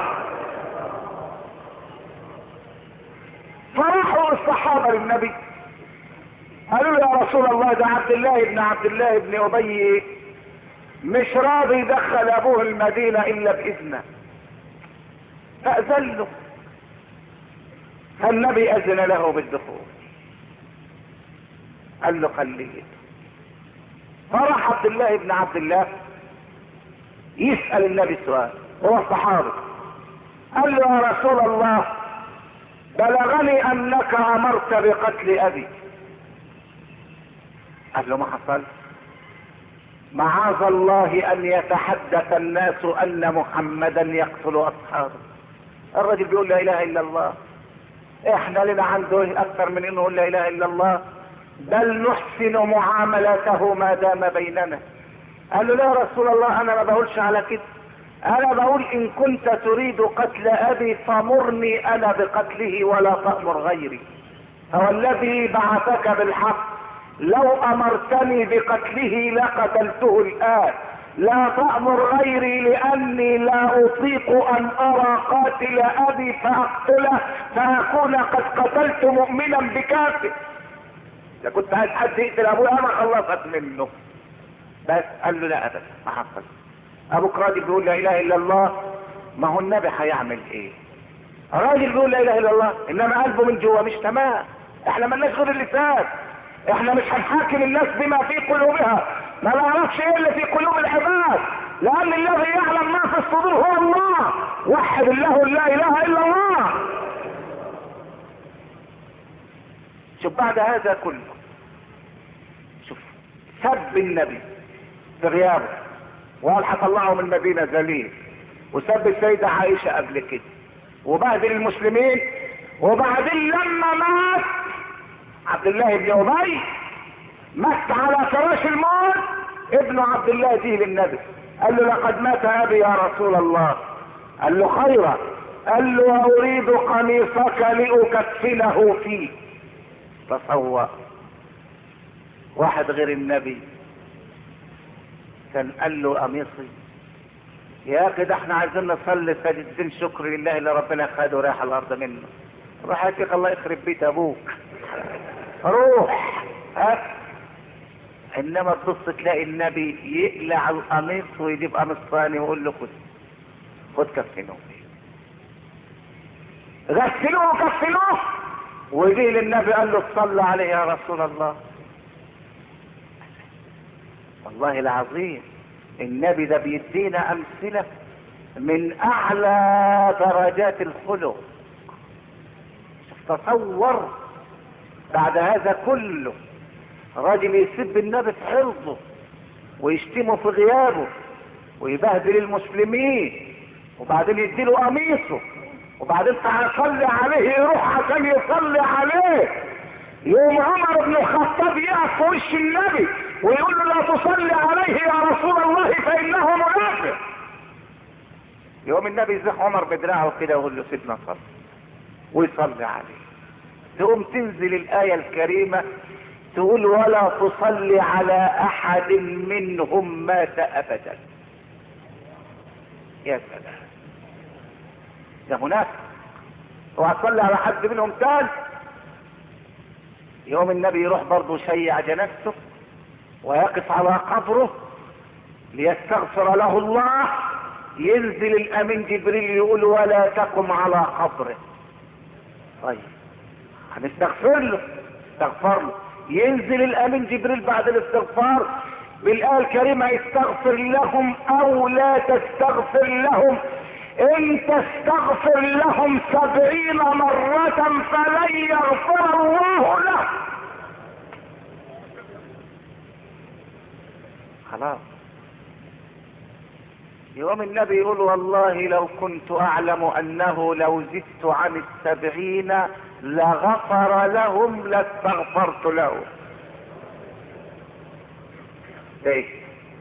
فراحوا الصحابة للنبي قالوا له يا رسول الله ده عبد الله بن عبد الله بن أبي مش راضي يدخل ابوه المدينة الا باذنه فاذن له فالنبي اذن له بالدخول قال له خليه فراح عبد الله بن عبد الله يسأل النبي سؤال هو صحابي قال له يا رسول الله بلغني انك امرت بقتل ابي قال له ما حصلش معاذ الله ان يتحدث الناس ان محمدا يقتل اصحابه الرجل بيقول لا اله الا الله احنا لنا عنده ايه اكثر من انه لا اله الا الله بل نحسن معاملته ما دام بيننا قال له لا يا رسول الله انا ما بقولش على كده انا بقول ان كنت تريد قتل ابي فمرني انا بقتله ولا تأمر غيري هو الذي بعثك بالحق لو امرتني بقتله لقتلته الان لا تأمر غيري لاني لا اطيق ان ارى قاتل ابي فاقتله فاكون قد قتلت مؤمنا بكافر اذا كنت عايز حد يقتل ابويا انا خلصت منه بس قال له لا ابدا ما حصل ابو راجل بيقول لا اله الا الله ما هو النبي هيعمل ايه راجل بيقول لا اله الا الله انما قلبه من جوه مش تمام احنا ملناش غير اللسان احنا مش هنحاكم الناس بما في قلوبها ما نعرفش ايه اللي في قلوب العباد لان الذي يعلم ما في الصدور هو الله وحد الله لا اله الا الله شوف بعد هذا كله شوف سب النبي في غيابه وقال هطلعه من المدينه ذليل وسب السيده عائشه قبل كده وبهدل المسلمين وبعدين لما مات عبد الله بن ابي مات على فراش الموت ابن عبد الله جه للنبي قال له لقد مات ابي يا رسول الله قال له خيرا قال له اريد قميصك لاكفنه فيه تصور واحد غير النبي كان قال له قميصي يا اخي ده احنا عايزين نصلي سجدتين شكر لله اللي ربنا خده وراح الارض منه روح يا شيخ الله يخرب بيت ابوك روح ها انما تبص تلاقي النبي يقلع القميص ويجيب قميص ثاني ويقول له خد خد كفنوه غسلوه وكفنوه وجه للنبي قال له صلى عليه يا رسول الله والله العظيم النبي ده بيدينا امثله من اعلى درجات الخلق تصور بعد هذا كله راجل يسب النبي في حرصه ويشتمه في غيابه ويبهدل المسلمين وبعدين يديله قميصه وبعدين تعالى صلي عليه يروح عشان يصلي عليه يوم عمر بن الخطاب يقف في وش النبي ويقول له لا تصلي عليه يا رسول الله فانه منافق يوم النبي يزح عمر بدراعه كده ويقول له سيدنا صلي ويصلي عليه تقوم تنزل الآية الكريمة تقول ولا تصلي على أحد منهم مات أبدا يا سلام ده منافق وهتصلي على حد منهم تاني يوم النبي يروح برضه يشيع جنازته ويقف على قبره ليستغفر له الله ينزل الامين جبريل يقول ولا تقم على قبره طيب هنستغفر له استغفر له ينزل الامين جبريل بعد الاستغفار بالايه الكريمه استغفر لهم او لا تستغفر لهم ان تستغفر لهم سبعين مرة فلن يغفر الله له خلاص يوم النبي يقول والله لو كنت اعلم انه لو زدت عن السبعين لغفر لهم لاستغفرت لهم ده ايه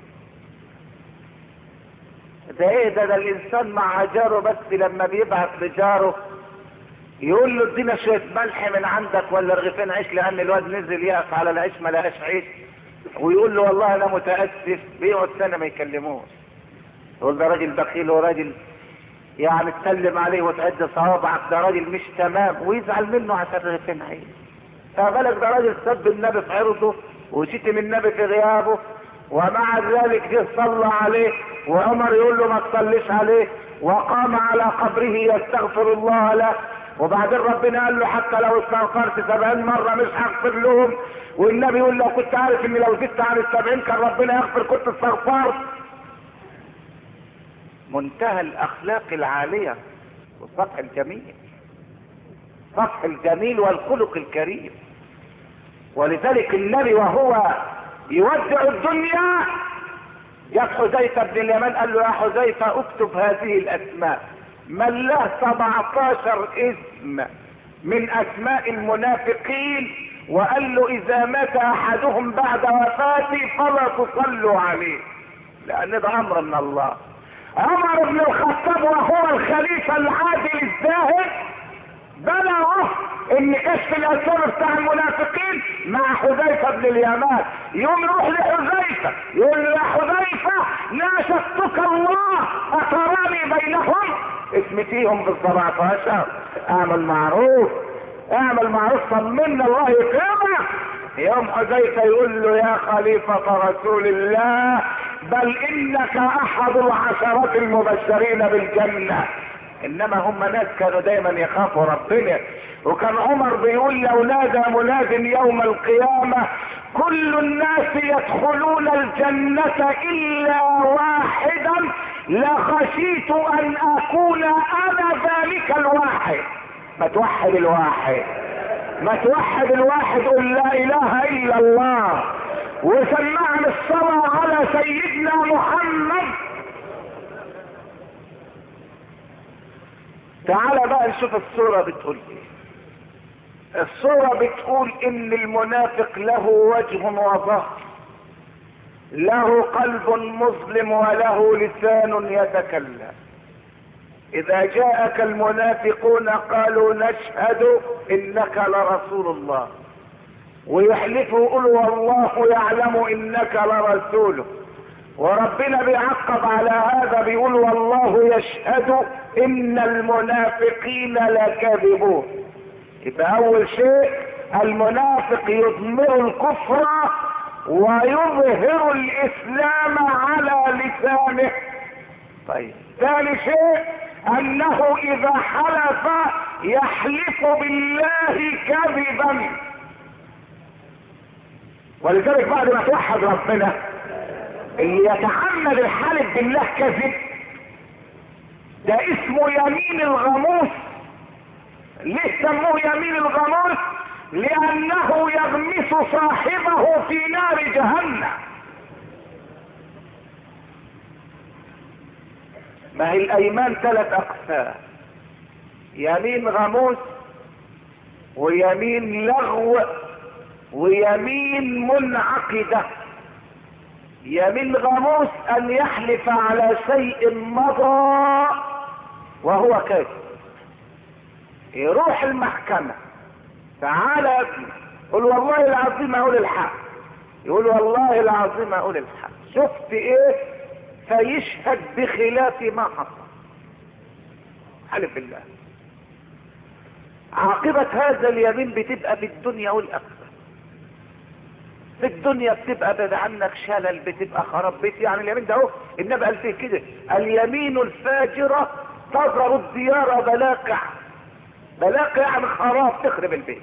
ده ايه ده ده الانسان مع جاره بس لما بيبعت لجاره يقول له ادينا شويه ملح من عندك ولا رغيفين عيش لان الواد نزل يقف على العيش ما لقاش عيش ويقول له والله انا متاسف بيقعد سنه ما يكلموش يقول ده راجل بخيل وراجل يعني تسلم عليه وتعد صوابعك ده راجل مش تمام ويزعل منه عشان رغيفين عيش فبالك ده راجل سب النبي في عرضه وشتم النبي في غيابه ومع ذلك جه صلى عليه وعمر يقول له ما تصليش عليه وقام على قبره يستغفر الله له وبعدين ربنا قال له حتى لو استغفرت سبعين مرة مش هغفر لهم والنبي يقول لو كنت عارف ان لو زدت عن السبعين كان ربنا يغفر كنت استغفرت منتهى الاخلاق العالية والسطح الجميل السطح الجميل والخلق الكريم ولذلك النبي وهو يودع الدنيا جاء حذيفة بن اليمان قال له يا حذيفة اكتب هذه الاسماء من له 17 اسم من اسماء المنافقين وقال له اذا مات احدهم بعد وفاتي فلا تصلوا عليه لان ده امر من الله عمر بن الخطاب وهو الخليفة العادل الزاهد بلغه ان كشف الاسرار بتاع المنافقين مع حذيفه بن اليمان يوم يروح لحذيفه يقول له يا حذيفه ناشدتك الله اتراني بينهم اسمتيهم بال 17 اعمل معروف اعمل معروف طمنا الله يكرمك يوم حذيفه يقول له يا خليفه رسول الله بل انك احد العشرات المبشرين بالجنه انما هم ناس كانوا دايما يخافوا ربنا وكان عمر بيقول لو نادى مناد يوم القيامة كل الناس يدخلون الجنة الا واحدا لخشيت ان اكون انا ذلك الواحد ما توحد الواحد ما توحد الواحد قل لا اله الا الله وسمعنا الصلاة على سيدنا محمد تعال بقى نشوف الصورة بتقول ايه الصورة بتقول ان المنافق له وجه وظهر له قلب مظلم وله لسان يتكلم اذا جاءك المنافقون قالوا نشهد انك لرسول الله ويحلفوا يقولوا والله يعلم انك لرسوله وربنا بيعقب على هذا بيقول والله يشهد ان المنافقين لكاذبون يبقى اول شيء المنافق يضمر الكفر ويظهر الاسلام على لسانه طيب ثاني شيء انه اذا حلف يحلف بالله كذبا ولذلك بعد ما توحد ربنا اللي يتعمد الحلف بالله كذب ده اسمه يمين الغموس ليه سموه يمين الغموس لانه يغمس صاحبه في نار جهنم ما هي الايمان ثلاث اقسام يمين غموس ويمين لغو ويمين منعقده يمين غموس ان يحلف على شيء مضى وهو كاذب يروح المحكمة تعالى يا ابني قل والله العظيم اقول الحق يقول والله العظيم اقول الحق شفت ايه فيشهد بخلاف ما حصل حلف بالله عاقبة هذا اليمين بتبقى في الدنيا والآخرة في الدنيا بتبقى بعد عنك شلل بتبقى خراب بيت يعني اليمين ده اهو النبي قال فيه كده اليمين الفاجرة تضرب الديار بلاقع بلاقع يعني خراب تخرب البيت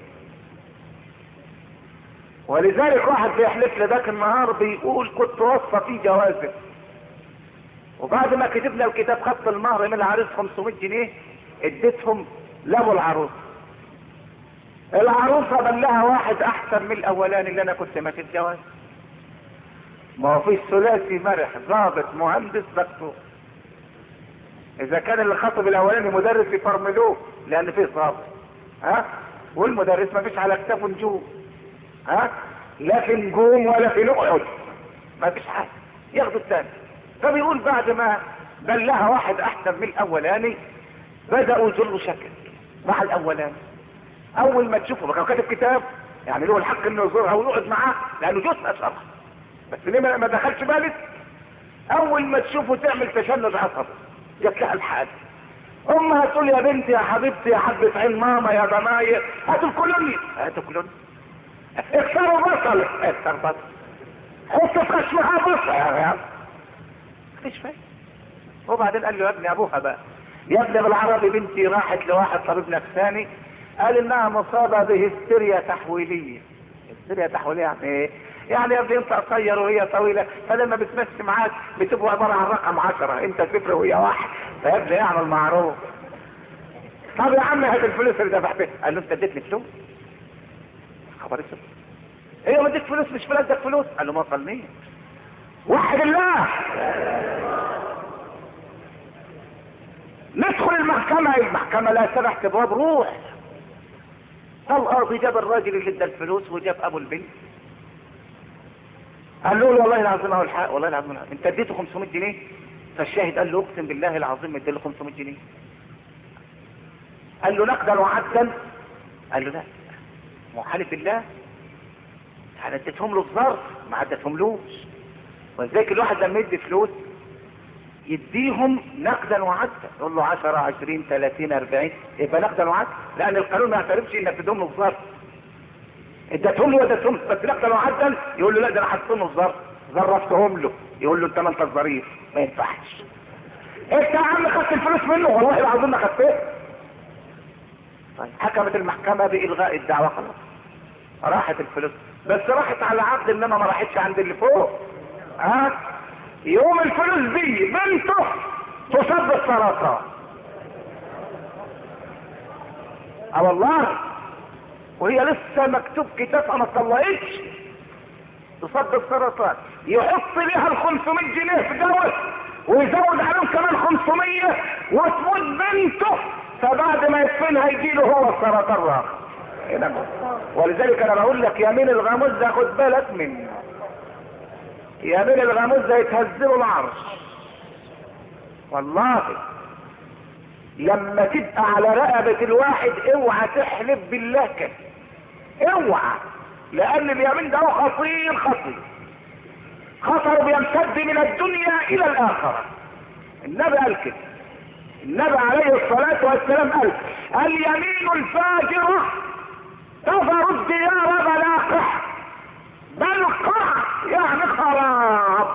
ولذلك واحد بيحلف لي ذاك النهار بيقول كنت وصى في جوازه وبعد ما كتبنا الكتاب خط المهر من العريس 500 جنيه اديتهم لابو العروس العروسة بل لها واحد احسن من الاولاني اللي انا كنت ماشي الجواز ما هو في ثلاثي مرح ضابط مهندس دكتور اذا كان اللي خطب الاولاني مدرس يفرملوه لان فيه ضابط ها والمدرس ما فيش على كتافه نجوم ها لا في نجوم ولا في نقعد ما فيش حاجه ياخدوا الثاني فبيقول بعد ما بل لها واحد احسن من الاولاني بداوا يجروا شكل مع الاولاني اول ما تشوفه بقى كاتب كتاب يعني له الحق انه يزورها ويقعد معاه لانه جثه شرح بس ليه ما ما دخلش بالك اول ما تشوفه تعمل تشنج عصبي جات لها الحاجه امها تقول يا بنتي يا حبيبتي يا حبة عين ماما يا ضماير هاتوا الكولوني هاتوا الكولوني اكسروا بصل اكسر بصل حطوا في خشمها بصل يا مفيش فايده وبعدين قال له يا ابني ابوها بقى يا ابني بالعربي بنتي راحت لواحد طبيب نفساني قال انها مصابة بهستيريا تحويلية هستيريا تحويلية يعني ايه؟ يعني يا ابني انت قصير وهي طويلة فلما بتمشي معاك بتبقوا عبارة عن رقم عشرة انت صفر وهي واحد فيا ابني اعمل معروف طب يا عم هات الفلوس اللي دفعتها قال له انت اديتني فلوس خبر اسود ايه ما اديك فلوس مش فلوس ادك فلوس قال له ما وصلنيش وحد الله ندخل المحكمة المحكمة لا سمح ابواب روح فالقاضي جاب الراجل اللي ادى الفلوس وجاب ابو البنت قال له والله العظيم اهو الحق والله العظيم الحق. انت اديته 500 جنيه فالشاهد قال له اقسم بالله العظيم اديله 500 جنيه قال له نقدا وعدا قال له لا محالف بالله انا اديتهم له الظرف ما اديتهم لوش ولذلك الواحد لما يدي فلوس يديهم نقدا وعدا يقول له 10 20 30 40 يبقى نقدا وعدا لان القانون ما يعترفش انك تديهم له الظرف اديتهم له واديتهم بس نقدا وعدا يقول له لا ده انا حطيتهم له الظرف ظرفتهم له يقول له انت ما انت الظريف ما ينفعش انت يا عم خدت الفلوس منه والله العظيم ما خدتها طيب حكمت المحكمه بالغاء الدعوه خلاص راحت الفلوس بس راحت على عقد انما ما راحتش عند اللي فوق ها يوم الفلوس دي بنته تصاب بالسرطان اه والله وهي لسه مكتوب كتابها ما طلعتش تصاب بالسرطان يحط ليها ال 500 جنيه في جوز ويزود عليهم كمان 500 وتموت بنته فبعد ما يدفنها يجي له هو السرطان راخ ولذلك انا بقول لك يمين الغاموس ده خد بالك منه يمين الغاموس ده يتهزله العرش والله لما تبقى على رقبة الواحد اوعى تحلف بالله كده اوعى لان اليمين ده خطير خطير خطر بيمتد من الدنيا الى الاخرة النبي قال كده النبي عليه الصلاة والسلام قال اليمين الفاجرة تظهر الديار بلاقح بل قع يعني خراب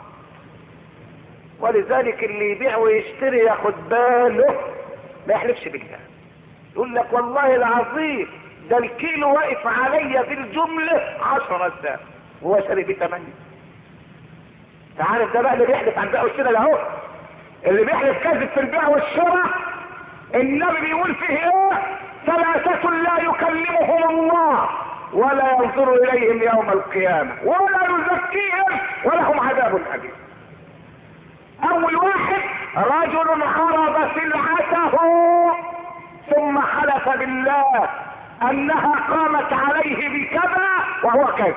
ولذلك اللي يبيع ويشتري ياخد باله ما يحلفش بالله يقول لك والله العظيم ده الكيلو واقف عليا في الجملة عشرة ساعة وهو شاري بيه ثمانية انت عارف ده بقى اللي بيحلف عن بيع والشراء اهو اللي بيحلف كذب في البيع والشراء النبي بيقول فيه ايه ثلاثة لا يكلمهم الله ولا ينظر اليهم يوم القيامة ولا يزكيهم ولهم عذاب أليم اول واحد رجل عرض سلعته ثم حلف بالله انها قامت عليه بكذا وهو كذب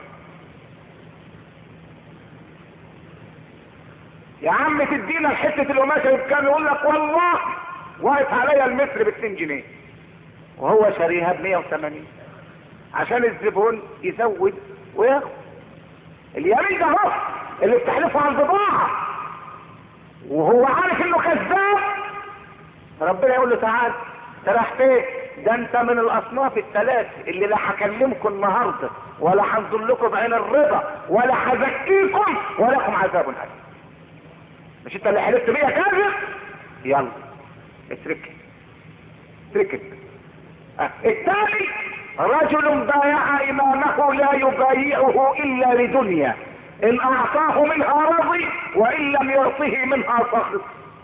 يا عم تدينا حته القماشه بكام يقول لك والله واقف عليا المتر ب 2 جنيه وهو شاريها ب 180 عشان الزبون يزود وياخد اليمين ده اهو اللي بتحلفه على البضاعه وهو عارف انه كذاب ربنا يقول له تعال راح فين ده انت من الاصناف الثلاث اللي لا هكلمكم النهارده ولا هنظر لكم بعين الرضا ولا هزكيكم ولكم عذاب اليم مش انت اللي حلفت بيا كاذب يلا اترك اترك اه. الثاني رجل بايع امامه لا يبايعه الا لدنيا ان اعطاه منها رضي وان لم يعطه منها سخط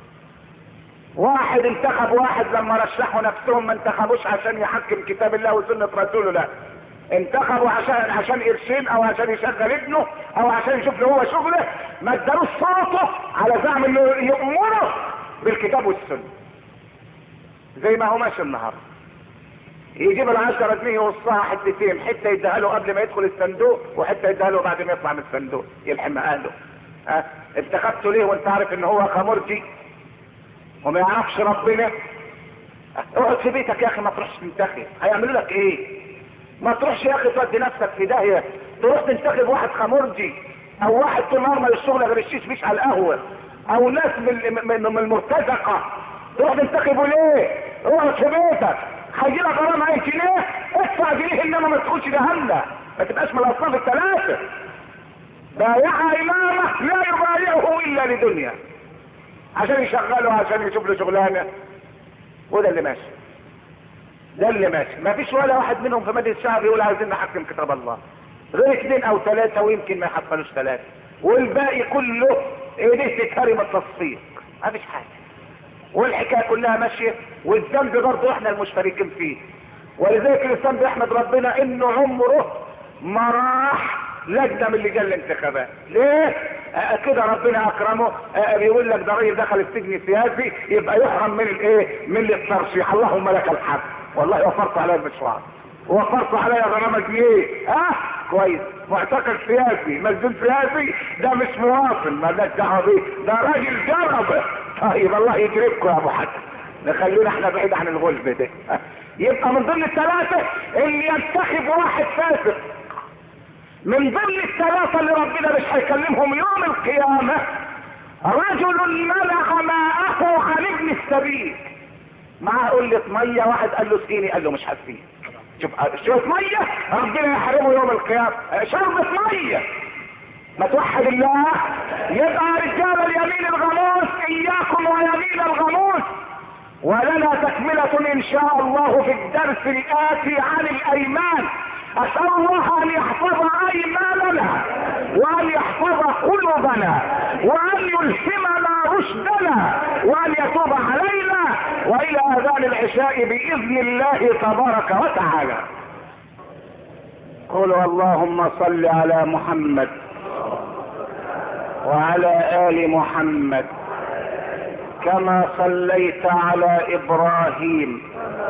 واحد انتخب واحد لما رشحوا نفسهم ما انتخبوش عشان يحكم كتاب الله وسنة رسوله لا انتخبوا عشان عشان قرشين او عشان يشغل ابنه او عشان يشوف له هو شغله ما ادالوش صوته على زعم انه يأمره بالكتاب والسنة زي ما هو ماشي النهارده يجيب العشرة جنيه يوصها حتتين حتة يديها له قبل ما يدخل الصندوق وحتة يديها له بعد ما يطلع من الصندوق يلحم اهله ها انتخبته ليه وانت عارف ان هو خمرجي وما يعرفش ربنا اقعد في بيتك يا اخي ما تروحش تنتخب هيعملوا لك ايه ما تروحش يا اخي تودي نفسك في داهيه تروح تنتخب واحد خمرجي او واحد طول النهار ما الشغل غير الشيش بيش على القهوه او ناس من من من المرتزقه تروح تنتخبه ليه؟ اقعد في بيتك هيجي لك غرامه اي جنيه ادفع جنيه انما ما تدخلش جهنم ما تبقاش من الاصناف الثلاثه بايع امامه لا يبايعه الا لدنيا عشان يشغله عشان يشوف له شغلانه وده اللي ماشي ده اللي ماشي ما فيش ولا واحد منهم في مجلس الشعب يقول عايزين نحكم كتاب الله غير اثنين او ثلاثة ويمكن ما يحصلوش ثلاثة والباقي كله ايديه تتهرم التصفيق ما فيش حاجة والحكاية كلها ماشية والذنب برضه احنا المشتركين فيه ولذلك الاسلام بيحمد ربنا انه عمره ما راح لجنه من لجان الانتخابات ليه آه كده ربنا اكرمه آه بيقول لك ده راجل دخل السجن سياسي يبقى يحرم من الايه من الترشيح اللهم لك الحمد والله وفرت عليا المشوار وفرت عليا غرامه جنيه ها آه كويس معتقل سياسي مسجون سياسي ده مش مواطن مالناش دعوه بيه ده راجل جرب طيب الله يجربكم يا ابو حسن نخلينا احنا بعيد عن الغلب ده يبقى من ضمن الثلاثه اللي ينتخب واحد فاسق من ضمن الثلاثة اللي ربنا مش هيكلمهم يوم القيامة رجل منع ماءه عن ابن السبيل معاه قلة مية واحد قال له اسقيني قال له مش هسقيك شوف شوف مية ربنا يحرمه يوم القيامة شربة مية ما توحد الله يبقى رجال اليمين الغموس اياكم ويمين الغموس ولنا تكملة ان شاء الله في الدرس الاتي عن الايمان اسأل الله ان يحفظ ايماننا وان يحفظ قلوبنا وان يلهمنا رشدنا وان يتوب علينا والى اذان العشاء باذن الله تبارك وتعالى قولوا اللهم صل على محمد وعلى ال محمد كما صليت على ابراهيم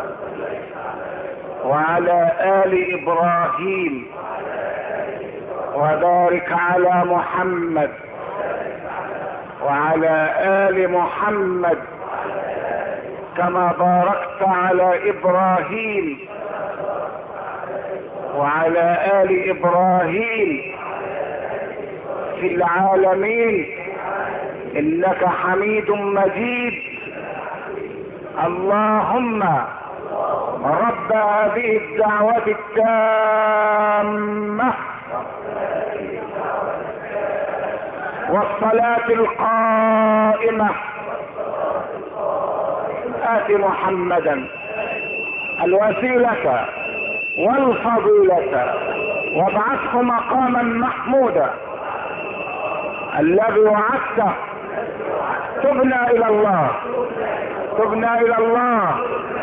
وعلى ال ابراهيم وبارك على محمد وعلى ال محمد كما باركت على ابراهيم وعلى ال ابراهيم في العالمين انك حميد مجيد اللهم رب هذه الدعوة التامة والصلاة القائمة آت محمدا الوسيلة والفضيلة وابعثه مقاما محمودا الذي وعدته تبنا الى الله تبنا الى الله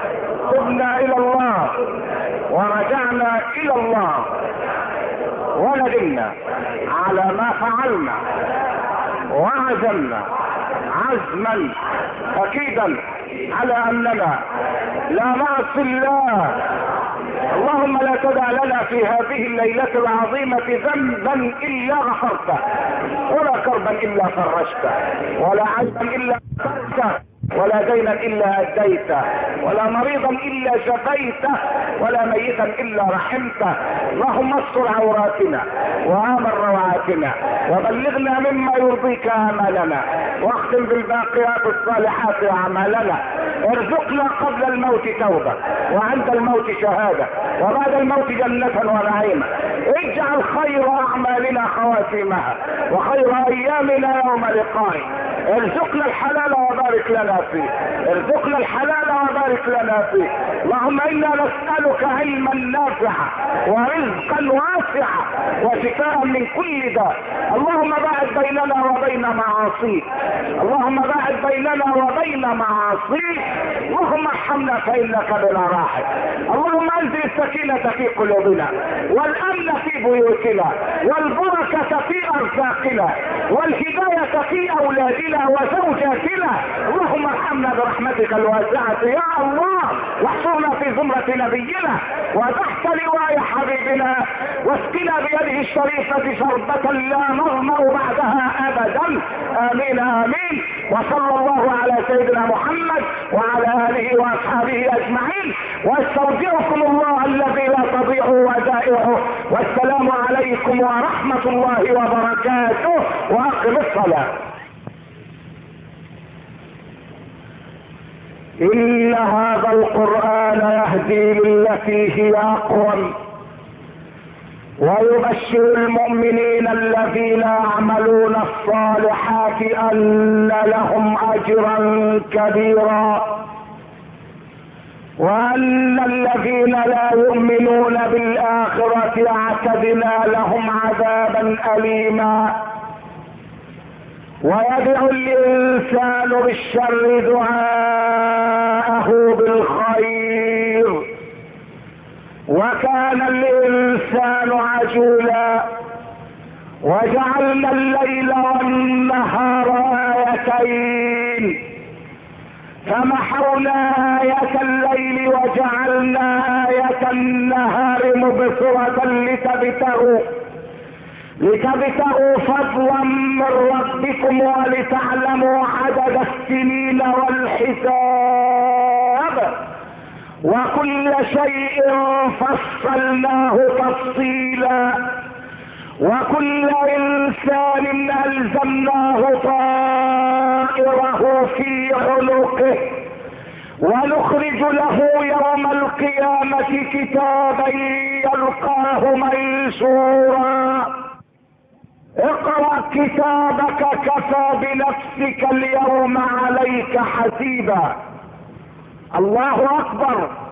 تبنا الى الله ورجعنا الى الله وندمنا على ما فعلنا وعزمنا عزما اكيدا على اننا لا نعصي الله اللهم لا تدع لنا في هذه الليلة العظيمة ذنبا إلا غفرته ولا كربا إلا فرجته ولا عيبا إلا سترته ولا دينا الا اديته ولا مريضا الا شفيته ولا ميتا الا رحمته اللهم استر عوراتنا وامن روعاتنا وبلغنا مما يرضيك امالنا واختم بالباقيات الصالحات اعمالنا ارزقنا قبل الموت توبه وعند الموت شهاده وبعد الموت جنه ونعيما اجعل خير اعمالنا خواتيمها وخير ايامنا يوم لقائك ارزقنا الحلال وبارك لنا فيه ارزقنا الحلال وبارك لنا فيه اللهم انا نسألك علما نافعا ورزقا واسعا وشفاء من كل داء اللهم باعد بيننا وبين معاصيك اللهم باعد بيننا وبين معاصيك اللهم ارحمنا فانك بنا راحم اللهم انزل السكينة في قلوبنا والامن في بيوتنا والبركة في ارزاقنا والهداية في اولادنا وزوجاتنا اللهم ارحمنا برحمتك الواسعة يا الله واحصرنا في زمرة نبينا وتحت لواء حبيبنا واسقنا بيده الشريفة شربة لا نظمأ بعدها ابدا امين امين وصلى الله على سيدنا محمد وعلى اله واصحابه اجمعين واستودعكم الله الذي لا تضيع ودائعه والسلام عليكم ورحمة الله وبركاته واقم الصلاة إن هذا القرآن يهدي للتي هي أقوم ويبشر المؤمنين الذين يعملون الصالحات أن لهم أجرا كبيرا وأن الذين لا يؤمنون بالآخرة اعتدنا لهم عذابا أليما ويدعو الإنسان بالشر دعاءه بالخير وكان الإنسان عجولا وجعلنا الليل والنهار آيتين فمحونا آية الليل وجعلنا آية النهار مبصرة لتبتغوا لتبتغوا فضلا من ربكم ولتعلموا عدد السنين والحساب وكل شيء فصلناه تفصيلا وكل انسان الزمناه طائره في عنقه ونخرج له يوم القيامة كتابا يلقاه منشورا اقرأ كتابك كفى بنفسك اليوم عليك حسيبا الله اكبر